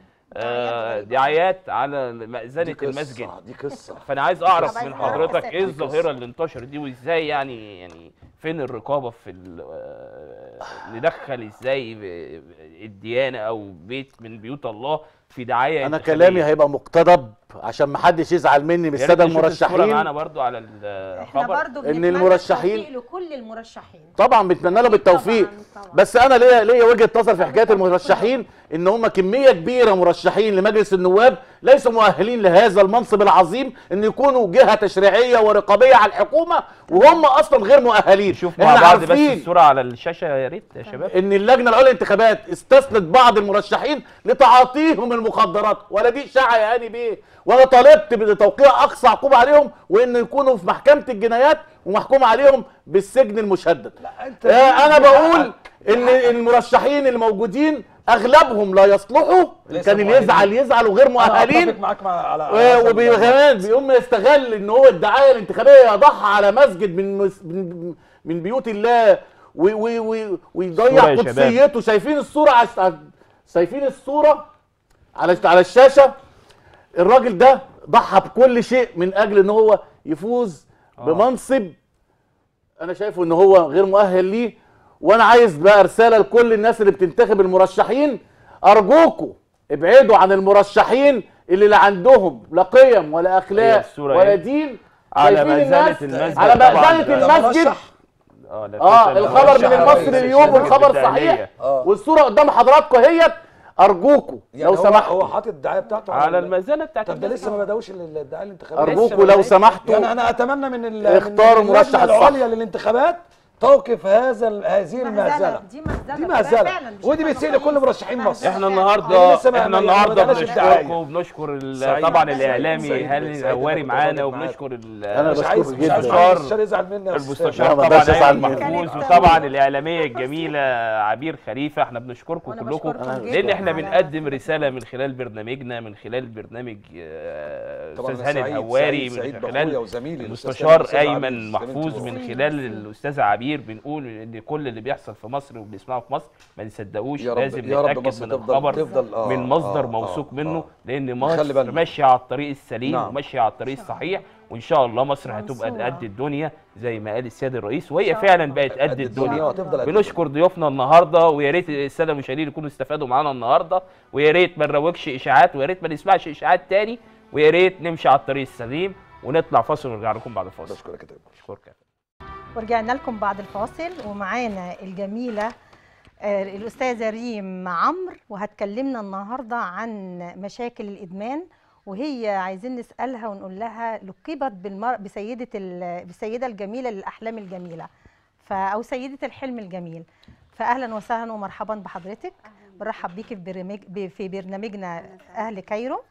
آه، دعايات على مأذنة دي قصة، المسجد دي قصه فانا عايز اعرف طب من عايز أعرف حضرتك بس- ايه الظاهره اللي انتشرت دي وازاي يعني يعني فين الرقابه في ال- آه، ندخل ازاي ب- الديانه او بيت من بيوت الله في دعايه انا انتخابية؟ كلامي هيبقى مقتضب عشان ما حدش يزعل مني من يا ريت الساده نشوف الصورة معانا المرشحين برضو على احنا الخبر برضو إن بنتمنى المرشحين- التوفيق لكل المرشحين طبعا بتمنى لهم التوفيق طبعاً، طبعاً. بس انا ليا ليا وجهه نظر في حكايه المرشحين ان هم كميه كبيره مرشحين لمجلس النواب ليسوا مؤهلين لهذا المنصب العظيم ان يكونوا جهه تشريعيه ورقابيه على الحكومه وهم اصلا غير مؤهلين نشوف إحنا مع بعض بس عارفين الصوره على الشاشه يا ريت يا شباب ان اللجنه العليا للانتخابات استثنت بعض المرشحين لتعاطيهم المخدرات ولا دي اشاعه يا هاني بيه وانا طالبت بتوقيع اقصى عقوبه عليهم وان يكونوا في محكمه الجنايات ومحكوم عليهم بالسجن المشدد انت آه، انا بقول ان المرشحين الموجودين اغلبهم لا يصلحوا ليس كان اللي مؤهلين. يزعل يزعل وغير أنا مؤهلين أتفق معاك مع على على هذا الموضوع. وكمان بيقوم يستغل ان هو الدعايه الانتخابيه يضعها على مسجد من مس- من من بيوت الله و- و- و- الصورة ويضيع يا شباب. قدسيته شايفين الصوره على شايفين الصوره على على الشاشه الراجل ده ضحى بكل شيء من اجل ان هو يفوز آه. بمنصب انا شايفه ان هو غير مؤهل ليه وانا عايز بقى رساله لكل الناس اللي بتنتخب المرشحين ارجوكوا ابعدوا عن المرشحين اللي لا عندهم لا قيم ولا هي اخلاق الصورة ولا ايه؟ دين على شايفين مأذنة الناس المسجد على طبعاً. مأذنة ده المسجد مرشح. اه لا اه فكرة الخبر من المرشح المصري الرئيسي اليوم المسجد والخبر التهنئة. صحيح آه. والصوره قدام حضراتكم اهيت ارجوكوا يعني لو هو- سمحتوا هو حاطط الدعايه بتاعته على ال- المأذنة بتاعت طب ده الناس لسه ما بداوش ال- الدعايه الانتخابيه لسه ارجوكوا ما لو بدأش. سمحتوا يعني انا اتمنى من ال- اختاروا من المرشح اللجنة الصح. العليا للانتخابات توقف هذا ال- هذه المهزله دي مهزله دي ده مهزله فعلاً مش ودي إحنا بتسيء لكل مقاييس. مرشحين مصر احنا فعلاً. النهارده أنا لسه ما- احنا ما- ما النهارده بدأناش الدعاية. بنشكركم وبنشكر ال- سعيد. طبعا سعيد. الاعلامي سعيد. هاني سعيد الهواري إنك معانا تواجد معاك. وبنشكر ال- أنا مش بشكرك عايز مش عايز جداً. معلش المستشار- الشر يزعل مني يا أستاذ. المستشار لا، ما طبعا بقاش أزعل ايمن منك. محفوظ كانت- وطبعا الاعلاميه الجميله عبير خليفه احنا بنشكركم وأنا كلكم بشكركم أنا- لان جداً احنا على- بنقدم رساله من خلال برنامجنا من خلال برنامج آه، طبعاً استاذ أنا هاني سعيد- الهواري سعيد- سعيد من بأخويا خلال وزميلي الأستاذ المستشار الأستاذ عبير ايمن زميلتي محفوظ والله. من خلال الاستاذ عبير بنقول ان كل اللي بيحصل في مصر وبنسمعه في مصر ما نصدقوش يا رب لازم يا رب نتاكد مصر من تفضل الخبر تفضل آه من مصدر آه موثوق آه منه آه. لان نخلي مصر بالنا. ماشيه على الطريق السليم نعم. وماشيه على الطريق الصحيح وان شاء الله مصر هتبقى منصورة. قد الدنيا زي ما قال السيد الرئيس وهي إن شاء فعلا الله. بقت قد قد الدنيا الدنيا وهتفضل قد بنشكر ضيوفنا النهارده ويا ريت الساده المشاهدين يكونوا استفادوا معانا النهارده ويا ريت ما نروجش اشاعات ويا ريت ما نسمعش اشاعات تاني ويا ريت نمشي على الطريق السليم ونطلع فاصل ونرجع لكم بعد الفاصل بشكرك يا تامر. اشكرك ورجعنا لكم بعد الفاصل ومعانا الجميله آه، الاستاذه ريم عمرو وهتكلمنا النهارده عن مشاكل الادمان وهي عايزين نسالها ونقول لها لقبت بالمر... بسيده ال... بالسيده الجميله للاحلام الجميله ف... او سيده الحلم الجميل فاهلا وسهلا ومرحبا بحضرتك برحب بيكي في برنامج ب- في برنامجنا اهل كايرو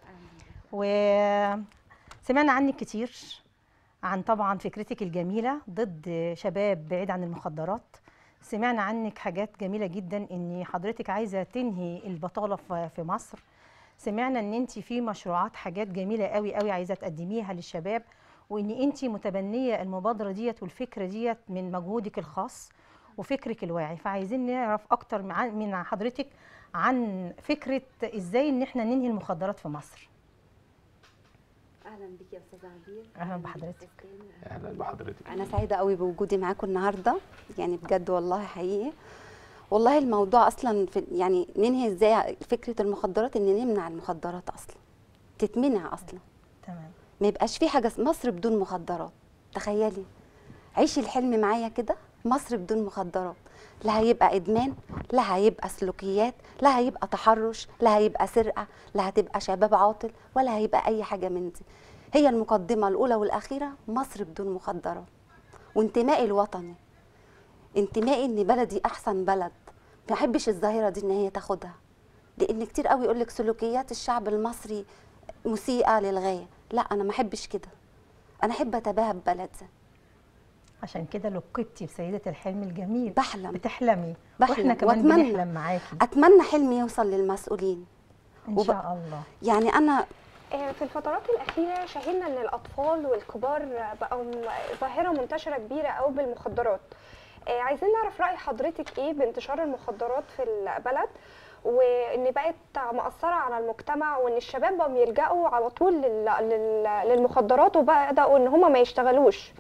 وسمعنا عنك كتير عن طبعا فكرتك الجميله ضد شباب بعيد عن المخدرات سمعنا عنك حاجات جميله جدا ان حضرتك عايزه تنهي البطاله في في مصر سمعنا ان انت في مشروعات حاجات جميله قوي قوي عايزه تقدميها للشباب وان انت متبنيه المبادره ديت والفكره ديت من مجهودك الخاص وفكرك الواعي فعايزين نعرف اكتر مع- من حضرتك عن فكره ازاي ان احنا ننهي المخدرات في مصر اهلا بك يا استاذه عبير أهلاً بك بحضرتك. أستاذ تامر. اهلا بحضرتك انا سعيده قوي بوجودي معاكم النهارده يعني بجد والله حقيقي والله الموضوع اصلا في يعني ننهي ازاي فكره المخدرات ان نمنع المخدرات اصلا تتمنع اصلا تمام ما يبقاش في حاجه اسم- مصر بدون مخدرات تخيلي عيشي الحلم معايا كده مصر بدون مخدرات لا هيبقى ادمان لا هيبقى سلوكيات لا هيبقى تحرش لا هيبقى سرقه لا هتبقى شباب عاطل ولا هيبقى اي حاجه من دي هي المقدمه الاولى والاخيره مصر بدون مخدرات وانتمائي الوطني انتمائي ان بلدي احسن بلد ما احبش الظاهره دي ان هي تاخدها لان كتير قوي يقول لك سلوكيات الشعب المصري مسيئه للغايه لا انا ما احبش كده انا احب اتباهى ببلدي عشان كده لقبتي بسيده الحلم الجميل بحلم بتحلمي بحلم واحنا كمان وأتمنى. بنحلم معاكي اتمنى حلمي يوصل للمسؤولين ان وب- شاء الله يعني انا آه، في الفترات الأخيرة شاهدنا إن الأطفال والكبار بقوا م- ظاهرة منتشرة كبيرة أوي بالمخدرات آه، عايزين نعرف رأي حضرتك إيه بانتشار المخدرات في البلد وإن بقت مأثرة على المجتمع وإن الشباب بقوا يلجأوا على طول لل- لل- للمخدرات وبدأوا إن هما ما يشتغلوش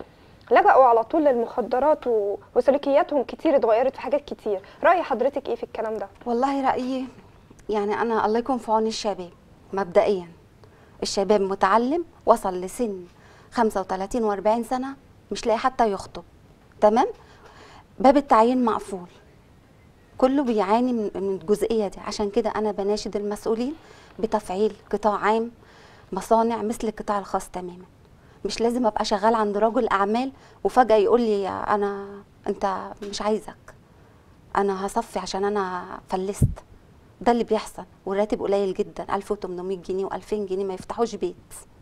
لجأوا على طول للمخدرات و- وسلوكياتهم كتير اتغيرت في حاجات كتير رأي حضرتك ايه في الكلام ده والله رأيي يعني أنا الله يكون في عون الشباب مبدئيا الشباب متعلم وصل لسن 35 و40 سنة مش لاقي حتى يخطب تمام باب التعيين مقفول كله بيعاني من من الجزئية دي عشان كده أنا بناشد المسؤولين بتفعيل قطاع عام مصانع مثل القطاع الخاص تماما مش لازم ابقى شغال عند رجل اعمال وفجاه يقول لي انا انت مش عايزك انا هصفي عشان انا فلست ده اللي بيحصل والراتب قليل جدا 1800 جنيه و2000 جنيه ما يفتحوش بيت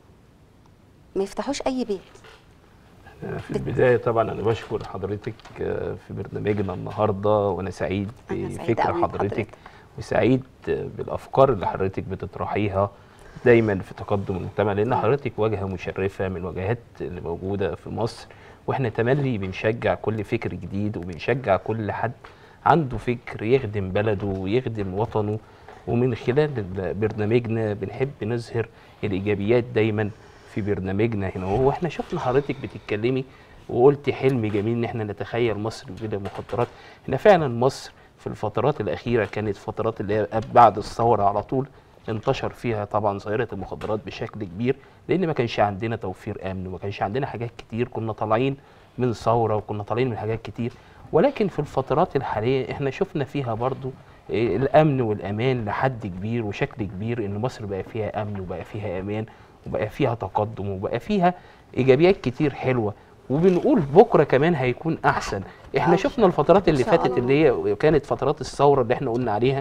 ما يفتحوش اي بيت في البداية طبعا أنا بشكر حضرتك آه، في برنامجنا النهاردة وأنا سعيد أنا سعيدة بفكر أوي حضرتك بحضرتك. وسعيد آه، بالأفكار اللي حضرتك بتطرحيها دايما في تقدم المجتمع لأن حضرتك واجهة مشرفة من الواجهات اللي موجودة في مصر وإحنا تملي بنشجع كل فكر جديد وبنشجع كل حد عنده فكر يخدم بلده ويخدم وطنه ومن خلال ال- برنامجنا بنحب نظهر الإيجابيات دايما في برنامجنا هنا وهو احنا شفنا حضرتك بتتكلمي وقلت حلم جميل ان احنا نتخيل مصر بلا مخدرات احنا فعلا مصر في الفترات الاخيره كانت فترات اللي هي بعد الثوره على طول انتشر فيها طبعا ظاهره المخدرات بشكل كبير لان ما كانش عندنا توفير امن وما كانش عندنا حاجات كتير كنا طالعين من ثوره وكنا طالعين من حاجات كتير ولكن في الفترات الحاليه احنا شفنا فيها برضو إيه، الامن والامان لحد كبير وشكل كبير ان مصر بقى فيها امن وبقى فيها امان وبقى فيها تقدم وبقى فيها ايجابيات كتير حلوه وبنقول بكره كمان هيكون احسن احنا آه. شفنا الفترات اللي إن شاء فاتت الله. اللي هي كانت فترات الثوره اللي احنا قلنا عليها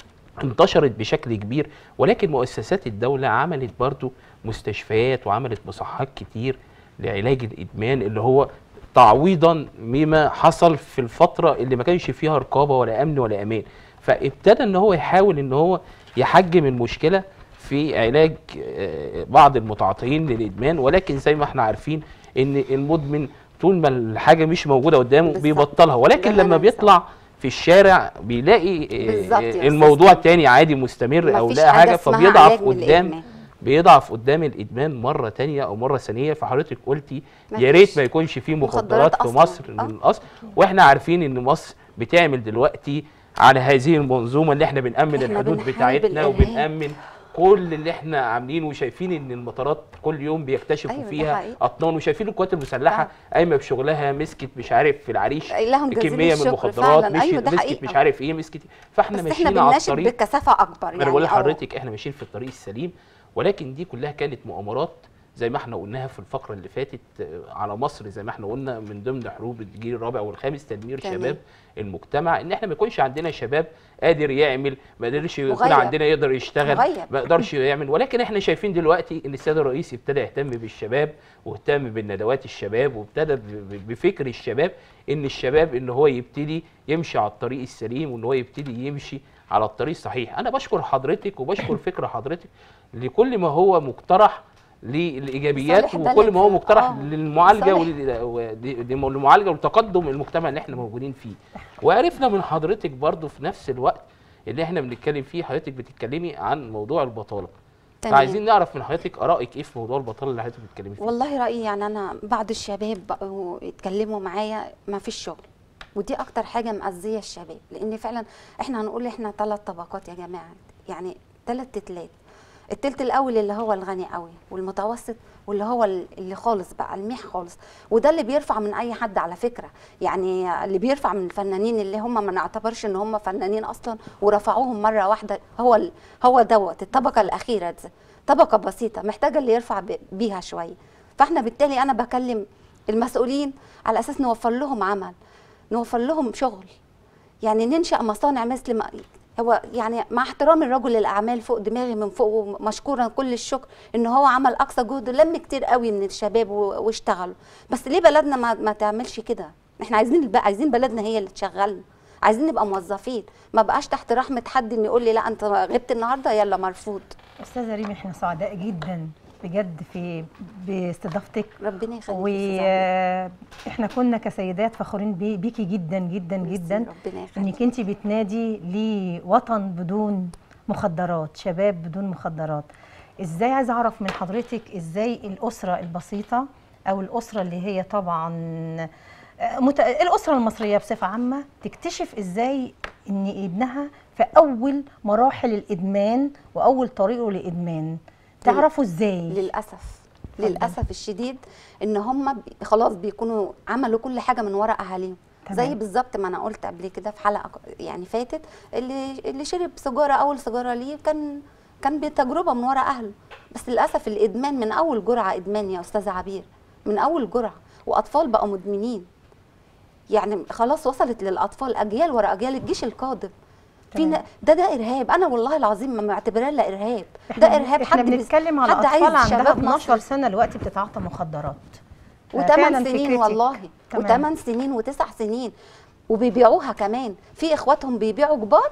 انتشرت بشكل كبير ولكن مؤسسات الدولة عملت برضو مستشفيات وعملت مصحات كتير لعلاج الإدمان اللي هو تعويضا مما حصل في الفترة اللي ما كانش فيها رقابة ولا أمن ولا أمان فابتدى ان هو يحاول ان هو يحجم المشكلة في علاج آه، بعض المتعاطيين للإدمان ولكن زي ما احنا عارفين ان المدمن طول ما الحاجة مش موجودة قدامه بالظبط. بيبطلها ولكن ده اللي لما أنا بيطلع في الشارع بيلاقي آه، بالظبط يا أستاذ الموضوع كريم. التاني عادي مستمر او مفيش لا حاجه اسمها فبيضعف علاج من قدام الإدمان. بيضعف قدام الادمان مره تانية او مره ثانيه فحضرتك قلتي يا مفيش ريت ما يكونش فيه مخدرات مخدرات في أصلاً. مصر من آه. الاصل واحنا عارفين ان مصر بتعمل دلوقتي على هذه المنظومه اللي احنا بنامن إحنا الحدود بنحارب بتاعتنا الإرهاب. وبنامن كل اللي احنا عاملينه وشايفين ان المطارات كل يوم بيكتشفوا أيوة، ده فيها حقيقي. اطنان وشايفين القوات المسلحه قايمه بشغلها مسكت مش عارف في العريش لهم جزيل كميه من الشكر المخدرات فعلاً. مش أيوة، ده مسكت حقيقة. مش عارف ايه مسكت فاحنا بس احنا ماشيين على بنناشد الطريق بكثافه اكبر انا يعني بقول أو- لحضرتك احنا ماشيين في الطريق السليم ولكن دي كلها كانت مؤامرات زي ما احنا قلناها في الفقره اللي فاتت آه، على مصر زي ما احنا قلنا من ضمن حروب الجيل الرابع والخامس تدمير تمام. شباب المجتمع ان احنا ما يكونش عندنا شباب قادر يعمل ما قدرش يكون مغير. عندنا يقدر يشتغل مغير. ما يقدرش يعمل ولكن احنا شايفين دلوقتي ان السيد الرئيس ابتدى يهتم بالشباب واهتم بالندوات الشباب وابتدى ب- ب- بفكر الشباب ان الشباب ان هو يبتدي يمشي على الطريق السليم وان هو يبتدي يمشي على الطريق الصحيح انا بشكر حضرتك وبشكر فكر حضرتك لكل ما هو مقترح للايجابيات صالح وكل ما هو بلد. مقترح آه. للمعالجه صالح. ولل- ول- للمعالجه وتقدم المجتمع اللي احنا موجودين فيه وعرفنا من حضرتك برضو في نفس الوقت اللي احنا بنتكلم فيه حضرتك بتتكلمي عن موضوع البطاله تمام. فعايزين نعرف من حضرتك ارائك ايه في موضوع البطاله اللي حضرتك بتتكلمي فيه والله رايي يعني انا بعض الشباب بقوا يتكلموا معايا ما فيش شغل ودي اكتر حاجه مأذيه الشباب لان فعلا احنا هنقول احنا ثلاث طبقات يا جماعه يعني ثلاث تتلات التلت الاول اللي هو الغني قوي والمتوسط واللي هو ال- اللي خالص بقى الميح خالص وده اللي بيرفع من اي حد على فكره يعني اللي بيرفع من الفنانين اللي هم ما نعتبرش ان هم فنانين اصلا ورفعوهم مره واحده هو ال- هو دوت الطبقه الاخيره دي طبقه بسيطه محتاجه اللي يرفع ب- بيها شويه فاحنا بالتالي انا بكلم المسؤولين على اساس نوفر لهم عمل نوفر لهم شغل يعني ننشا مصانع مثل ما هو يعني مع احترام الرجل الاعمال فوق دماغي من فوق ومشكورا كل الشكر ان هو عمل اقصى جهده لم كتير قوي من الشباب و- واشتغلوا بس ليه بلدنا ما, ما تعملش كده احنا عايزين الب- عايزين بلدنا هي اللي تشغلنا عايزين نبقى موظفين ما بقاش تحت رحمه حد ان يقول لي لا انت غبت النهارده يلا مرفوض استاذه ريم احنا سعداء جدا بجد في باستضافتك ربنا يخليك يا أستاذة عمرو. واحنا كنا كسيدات فخورين بي- بيكي جدا جدا جدا ربنا يخليك انك انت بتنادي لوطن بدون مخدرات شباب بدون مخدرات ازاي عايزه اعرف من حضرتك ازاي الاسره البسيطه او الاسره اللي هي طبعا آه، مت... الاسره المصريه بصفه عامه تكتشف ازاي ان ابنها في اول مراحل الادمان واول طريقه للادمان تعرفوا ازاي للاسف للاسف الشديد ان هم بي- خلاص بيكونوا عملوا كل حاجه من ورا اهاليهم تمام. زي بالظبط ما انا قلت قبل كده في حلقه ك- يعني فاتت اللي اللي شرب سيجاره اول سيجاره ليه كان كان بتجربه من ورا اهله بس للاسف الادمان من اول جرعه ادمان يا استاذه عبير من اول جرعه واطفال بقوا مدمنين يعني خلاص وصلت للاطفال اجيال ورا اجيال الجيش القادم في تمام. نا- ده ده ارهاب انا والله العظيم ما معتبراه لا ارهاب ده احنا ارهاب احنا حد بيس- بنتكلم على حد عايز اطفال عندها شباب 12 مصر. سنه دلوقتي بتتعاطى مخدرات وثمان ففعلاً سنين فكرتك. والله تمام. وثمان سنين وتسع سنين وبيبيعوها كمان في اخواتهم بيبيعوا كبار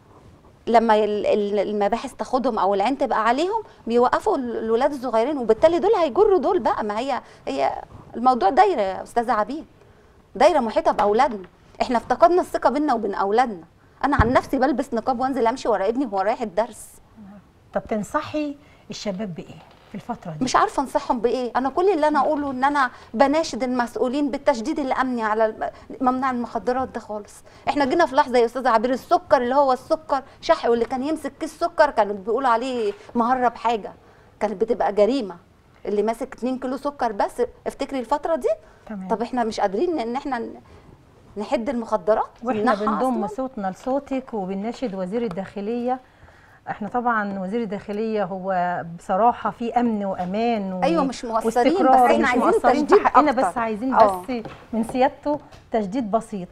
لما ال- ال- المباحث تاخدهم او العين تبقى عليهم بيوقفوا ال- الولاد الصغيرين وبالتالي دول هيجروا دول بقى ما هي هي الموضوع دايره يا استاذه عبيد دايره محيطه باولادنا احنا افتقدنا الثقه بينا وبين اولادنا انا عن نفسي بلبس نقاب وانزل امشي ورا ابني وهو رايح الدرس طب تنصحي الشباب بايه في الفتره دي مش عارفه انصحهم بايه انا كل اللي انا اقوله ان انا بناشد المسؤولين بالتشديد الامني على الم- ممنوع المخدرات ده خالص احنا جينا في لحظه يا استاذه عبير السكر اللي هو السكر شحي واللي كان يمسك كيس سكر كانوا بيقولوا عليه مهرب حاجه كانت بتبقى جريمه اللي ماسك 2 كيلو سكر بس افتكري الفتره دي تمام. طب احنا مش قادرين ان احنا ن- نحد المخدرات واحنا نمنعها بنضم أصلاً؟ صوتنا لصوتك وبنناشد وزير الداخليه احنا طبعا وزير الداخليه هو بصراحه في امن وامان و... أيوة مش مقصرين، واستقرار بس إحنا مش عايزين مقصرين في تشديد حقنا أكتر. بس عايزين آه. بس من سيادته تشديد بسيط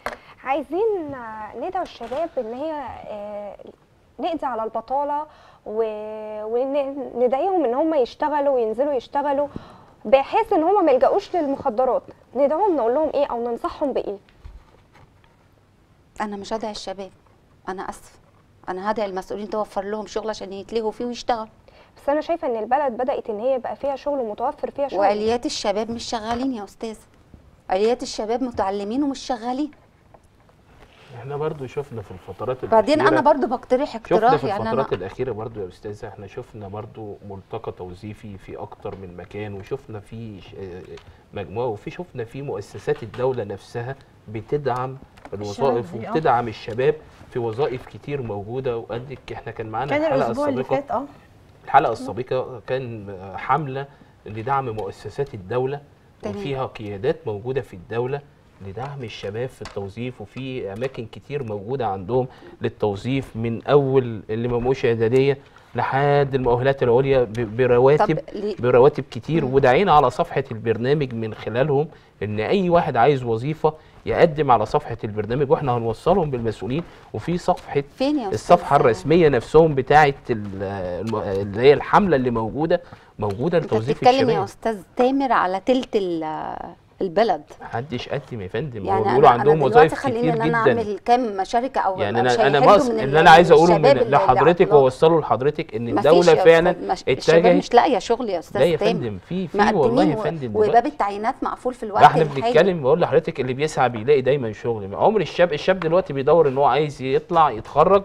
عايزين آه، ندعو الشباب ان هي آه، نقضي على البطاله و- وندعيهم ان هم يشتغلوا وينزلوا يشتغلوا بحيث ان هم ما يلجأوش للمخدرات ندعوهم نقول لهم ايه او ننصحهم بايه انا مش هدعي الشباب انا اسفه انا هدعي المسؤولين توفر لهم شغل عشان يتلهوا فيه ويشتغلوا بس انا شايفه ان البلد بدات ان هي يبقى فيها شغل متوفر فيها شغل واليات الشباب مش شغالين يا استاذه اليات الشباب متعلمين ومش شغالين احنا برضو شفنا في الفترات بعدين الأخيرة انا برضو بقترح شفنا اقتراح في يعني الفترات انا الأخيرة برضو يا أستاذة احنا شفنا برضو ملتقى توظيفي في أكتر من مكان وشفنا في ش- آه، مجموعة وفي شفنا في مؤسسات الدولة نفسها بتدعم الوظائف دي، آه. وبتدعم الشباب في وظائف كتير موجودة وقدك احنا كان معانا كان الحلقة الاسبوع اللي السابقة فات اه الحلقة السابقة كان حملة لدعم مؤسسات الدولة تمام. وفيها قيادات موجودة في الدولة لدعم الشباب في التوظيف وفي أماكن كتير موجودة عندهم للتوظيف من أول اللي ما بقوش إعدادية لحد المؤهلات العليا ب- برواتب طب ليه- برواتب كتير ودعينا على صفحة البرنامج من خلالهم إن أي واحد عايز وظيفة يقدم على صفحة البرنامج وإحنا هنوصلهم بالمسؤولين وفي صفحة فين يا الصفحه أستاذ؟ الرسميه نفسهم بتاعه ال- الم- اللي هي الحمله اللي موجوده موجوده انت لتوظيف بتتكلم يا الشباب استاذ تامر على تلت ال- البلد محدش قدم يا فندم يعني هو بيقولوا أنا عندهم أنا وظائف دلوقتي خليني كتير ان انا جدا اعمل كام شركه او يعني أو مش انا انا هيحدوا مقصد من اللي ال- انا عايز اقوله الشباب من اللي لحضرتك بيعطلوا. واوصله لحضرتك ان مفيش الدوله يا فعلا أستاذ، مش- الشباب اتجهت مش لاقيه شغل يا استاذ لا يا تامر فندم في في والله مقدمين يا و- فندم وباب دلوقتي التعيينات مقفول في الوقت ده احنا الحالي. بنتكلم بقول لحضرتك اللي بيسعى بيلاقي دايما شغل عمر الشاب الشاب دلوقتي بيدور ان هو عايز يطلع يتخرج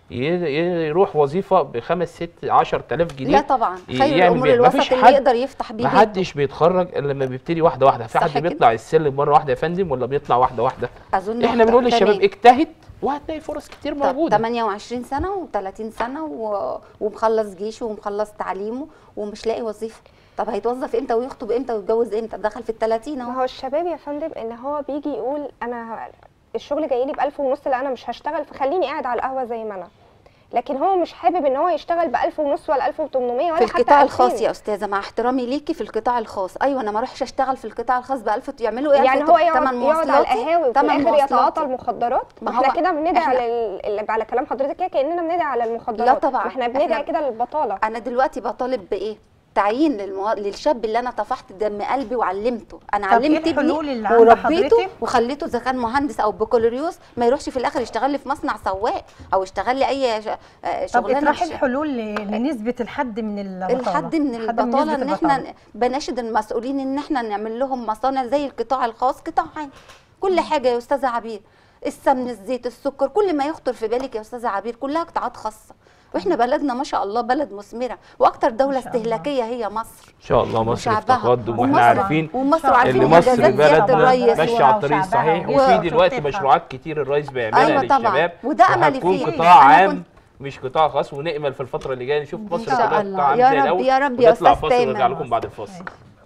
ي- يروح وظيفه بخمس ست عشر تلاف جنيه لا طبعا ي- خير يعمل الامور بيها. الوسط مفيش اللي حد- يقدر يفتح بيه ما بيته. حدش بيتخرج الا لما بيبتدي واحده واحده في صح حد كده؟ بيطلع السلم مره واحده يا فندم ولا بيطلع واحده واحده اظن احنا بنقول للشباب تمام. اجتهد وهتلاقي فرص كتير طب موجوده 28 سنه و30 سنه و... ومخلص جيشه ومخلص تعليمه ومش لاقي وظيفه طب هيتوظف امتى ويخطب امتى ويتجوز امتى دخل في ال 30 ما اهو هو الشباب يا فندم ان هو بيجي يقول انا الشغل جاي لي ب 1000 ونص لا انا مش هشتغل فخليني قاعد على القهوه زي ما انا لكن هو مش حابب ان هو يشتغل ب 1000 ونص ولا 1800 ولا في حتى القطاع 2000. الخاص يا استاذه مع احترامي ليكي في القطاع الخاص ايوه انا ما اروحش اشتغل في القطاع الخاص ب 1000 يعملوا ايه يعني 1000 هو يقعد, تمن يقعد على مواصلاتي؟ القهاوي وفي تمن الاخر يتعاطى مواصلاتي. المخدرات ما ما احنا هو كده بندعي إحنا- على ال- على كلام حضرتك كده كاننا بندعي على المخدرات لا طبعاً. ما احنا بندعي إحنا- كده للبطاله انا دلوقتي بطالب بايه تعيين للمو... للشاب اللي انا طفحت دم قلبي وعلمته انا طب إيه علمت الحلول ابني اللي عند وربيته حضرتك؟ وخليته اذا كان مهندس او بكالوريوس ما يروحش في الاخر يشتغل لي في مصنع سواق او يشتغل لي اي ش... آه، طب شغلانه اطرحي مش- الحلول ل- لنسبه الحد من البطاله الحد من الحد البطاله نسبة ان احنا البطالة. بناشد المسؤولين ان احنا نعمل لهم مصانع زي القطاع الخاص قطاع عام كل حاجه يا استاذه عبير السمن الزيت السكر كل ما يخطر في بالك يا استاذه عبير كلها قطاعات خاصه واحنا بلدنا ما شاء الله بلد مثمره واكتر دوله ما شاء الله. استهلاكيه هي مصر ان شاء الله مصر في وشعبها. تقدم واحنا ومصر- عارفين ومصر عارفين ان مصر انجازات سياده بلدنا الريس ماشيه على الطريق وشعبها الصحيح وجيشها وفي دلوقتي وشرطتها. مشروعات كتير الرئيس بيعملها أيوة طبعاً. للشباب وده أملي وهتكون فيه. قطاع أنا عام كنت- مش قطاع خاص ونأمل في الفتره اللي جايه نشوف مصر شاء كلها الله. قطاع عام يا زي رب- الاول يا رب يا ونطلع أستاذ فاصل ونرجع تامر. لكم بعد الفاصل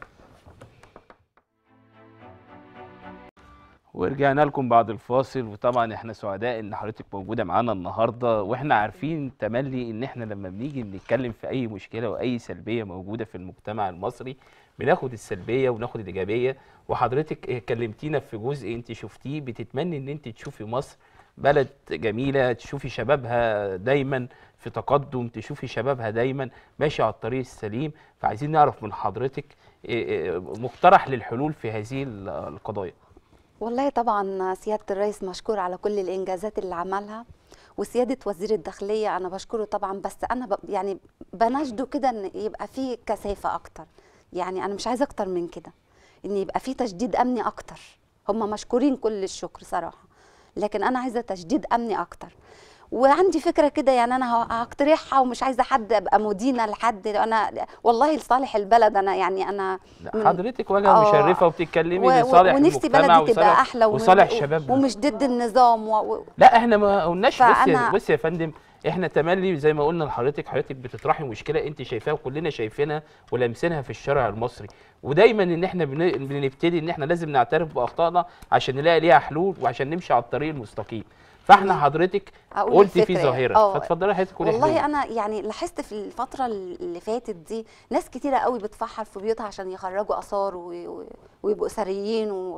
ورجعنا لكم بعد الفاصل وطبعا احنا سعداء ان حضرتك موجوده معانا النهارده واحنا عارفين تملي ان احنا لما بنيجي بنتكلم في اي مشكله واي سلبيه موجوده في المجتمع المصري بناخد السلبيه وناخد الايجابيه وحضرتك اه كلمتينا في جزء انت شفتيه بتتمني ان انت تشوفي مصر بلد جميله تشوفي شبابها دايما في تقدم تشوفي شبابها دايما ماشي على الطريق السليم فعايزين نعرف من حضرتك اه اه مقترح للحلول في هذه ال- القضايا والله طبعا سيادة الرئيس مشكور على كل الإنجازات اللي عملها وسيادة وزير الداخلية أنا بشكره طبعا بس أنا ب... يعني بناشده كده إن يبقى فيه كثافة أكتر يعني أنا مش عايزة أكتر من كده إن يبقى فيه تشديد أمني أكتر هم مشكورين كل الشكر صراحة لكن أنا عايزة تشديد أمني أكتر وعندي فكره كده يعني انا ه- هقترحها ومش عايزه حد ابقى مدينه لحد انا والله لصالح البلد انا يعني انا لا، من- حضرتك واجهه آه. مشرفه وبتتكلمي و- و- لصالح ونفسي المجتمع بلدي تبقى وصالح احلى ومش- وصالح شبابنا ومش ضد النظام و... و... لا احنا ما قلناش بص يا فأنا- بص يا فندم احنا تملي زي ما قلنا لحضرتك حضرتك بتطرحي مشكله انت شايفاها وكلنا شايفينها ولامسينها في الشارع المصري ودايما ان احنا بن- بنبتدي ان احنا لازم نعترف باخطائنا عشان نلاقي ليها حلول وعشان نمشي على الطريق المستقيم فاحنا حضرتك أقول قلتي في الفكرة ظاهره آه. فاتفضلي حضرتك قولي والله حلول. انا يعني لاحظت في الفتره اللي فاتت دي ناس كتيره قوي بتفحر في بيوتها عشان يخرجوا اثار و... و... ويبقوا ثريين و...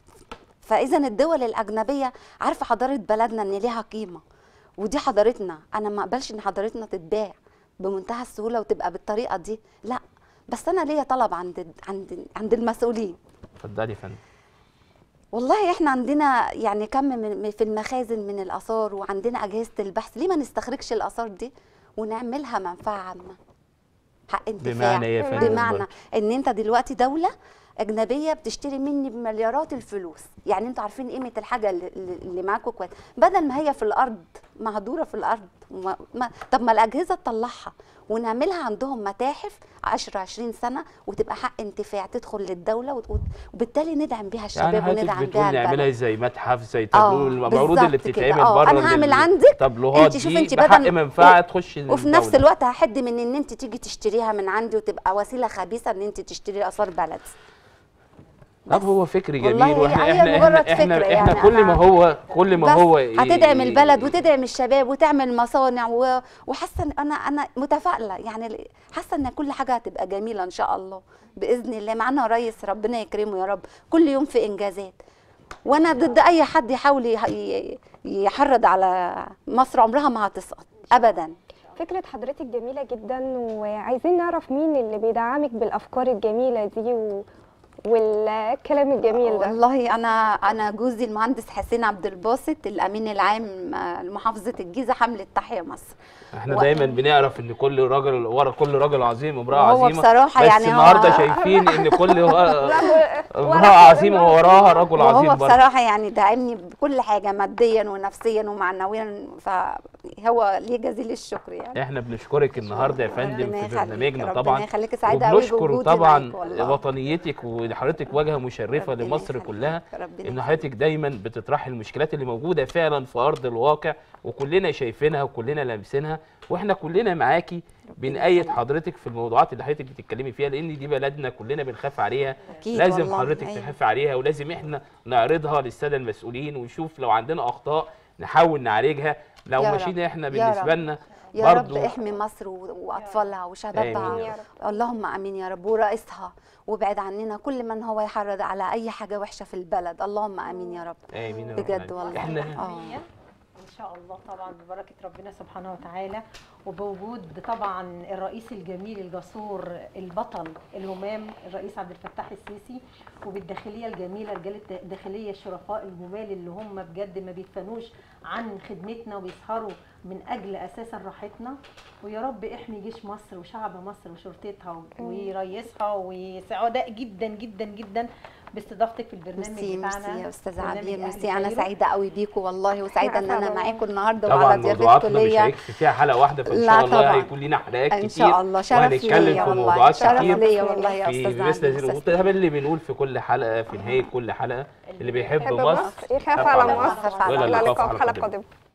فاذا الدول الاجنبيه عارفه حضاره بلدنا ان ليها قيمه ودي حضارتنا انا ما اقبلش ان حضارتنا تتباع بمنتهى السهوله وتبقى بالطريقه دي لا بس انا ليا طلب عند عند عند المسؤولين اتفضلي يا فندم والله احنا عندنا يعني كم من في المخازن من الاثار وعندنا اجهزه البحث ليه ما نستخرجش الاثار دي ونعملها منفعه عامه حق انتفاع بمعنى ايه يا فندم بمعنى برضه؟ ان انت دلوقتي دوله اجنبيه بتشتري مني بمليارات الفلوس يعني انتوا عارفين قيمه الحاجه اللي, اللي معاكم كويس بدل ما هي في الارض مهدوره في الارض وما ما طب ما الاجهزه تطلعها ونعملها عندهم متاحف 10 20 سنه وتبقى حق انتفاع تدخل للدوله وت- وت- وبالتالي ندعم بيها يعني الشباب حضرتك وندعم بتقول بيها نعملها البلد زي متحف زي آه، تابلو المعروض اللي بالظبط كده. بتتعمل آه، بره أنا هعمل لل- عندك، تابلوهات انت شوفي دي انت بحق بدل- منفعه و- تخش وفي نفس للدولة. الوقت هحد من ان انت تيجي تشتريها من عندي وتبقى وسيله خبيثه ان انت تشتري اثار بلد طب هو فكر جميل والله هي- واحنا هي احنا مجرد احنا احنا, فكرة احنا يعني كل ما أنا- هو كل ما بس هو هتدعم ي- البلد وتدعم الشباب وتعمل مصانع و- وحاسه ان انا انا متفائله يعني حاسه ان كل حاجه هتبقى جميله ان شاء الله باذن الله معانا رئيس ربنا يكرمه يا رب كل يوم في انجازات وانا ضد اي حد يحاول يه- ي- يحرض على مصر عمرها ما هتسقط ابدا فكرة حضرتك جميلة جدا وعايزين نعرف مين اللي بيدعمك بالأفكار الجميلة دي و... والكلام الجميل ده والله انا انا جوزي المهندس حسين عبد الباسط الامين العام آه، لمحافظه الجيزه حمله تحيا مصر احنا و- دايما بنعرف ان كل راجل ورا كل راجل عظيم امراه وهو عظيمه بصراحة بس يعني هو- النهارده شايفين ان كل ورا- امراه ورا عظيمه وراها رجل وهو عظيم برضه بصراحه يعني داعمني بكل حاجه ماديا ونفسيا ومعنويا فهو ليه جزيل الشكر يعني احنا بنشكرك النهارده يا فندم ربنا في يخليك، برنامجنا ربنا طبعا يخليك، سعيدة أوي وبنشكر بوجودي طبعا معاك والله. وطنيتك وحضرتك واجهه مشرفه ربنا لمصر يخليك، كلها ربنا ان يخليك. حضرتك دايما بتطرحي المشكلات اللي موجوده فعلا في ارض الواقع وكلنا شايفينها وكلنا لامسينها واحنا كلنا معاكي بنأيد حضرتك في الموضوعات اللي حضرتك بتتكلمي فيها لان دي بلدنا كلنا بنخاف عليها أكيد لازم والله، حضرتك أيوة. تخافي عليها ولازم احنا نعرضها للساده المسؤولين ونشوف لو عندنا اخطاء نحاول نعالجها لو يا رب، مشينا احنا يا بالنسبه رب. لنا يا رب برضو احمي مصر و- واطفالها وشبابها آمين يا اللهم امين يا رب ورئيسها وابعد عننا كل من هو يحرض على اي حاجه وحشه في البلد اللهم امين يا رب امين يا رب بجد العالمين. والله احنا اه ان شاء الله طبعا ببركه ربنا سبحانه وتعالى وبوجود طبعا الرئيس الجميل الجسور البطل الهمام الرئيس عبد الفتاح السيسي وبالداخليه الجميله رجال الداخليه الشرفاء الجمال اللي هم بجد ما بيتفنوش عن خدمتنا وبيسهروا من اجل اساسا راحتنا ويا رب احمي جيش مصر وشعب مصر وشرطتها ورئيسها وسعداء جدا جدا جدا باستضافتك في البرنامج ميرسي بتاعنا ميرسي يا استاذه برنامج عبير أهل ميرسي انا كايرو. سعيده قوي بيكم والله وسعيده ان أسعد انا والله. معاكم النهارده طبعا وعلى موضوعاتنا ضيافتكم مش ليا هيكفي فيها حلقه واحده في وان لا شاء الله طبعاً. هيكون لنا حلقات ان كتير شاء الله شرف وهنتكلم ليا في والله موضوعات شرف كتير ليا والله يا في استاذ مثل عادل هذه أستاذ النقطة اللي بنقول في كل حلقة في نهاية كل حلقة اللي بيحب يحب مصر مصر يخاف على مصر مصر. الى والى اللقاء في اللقاء في حلقة حلقه قادمه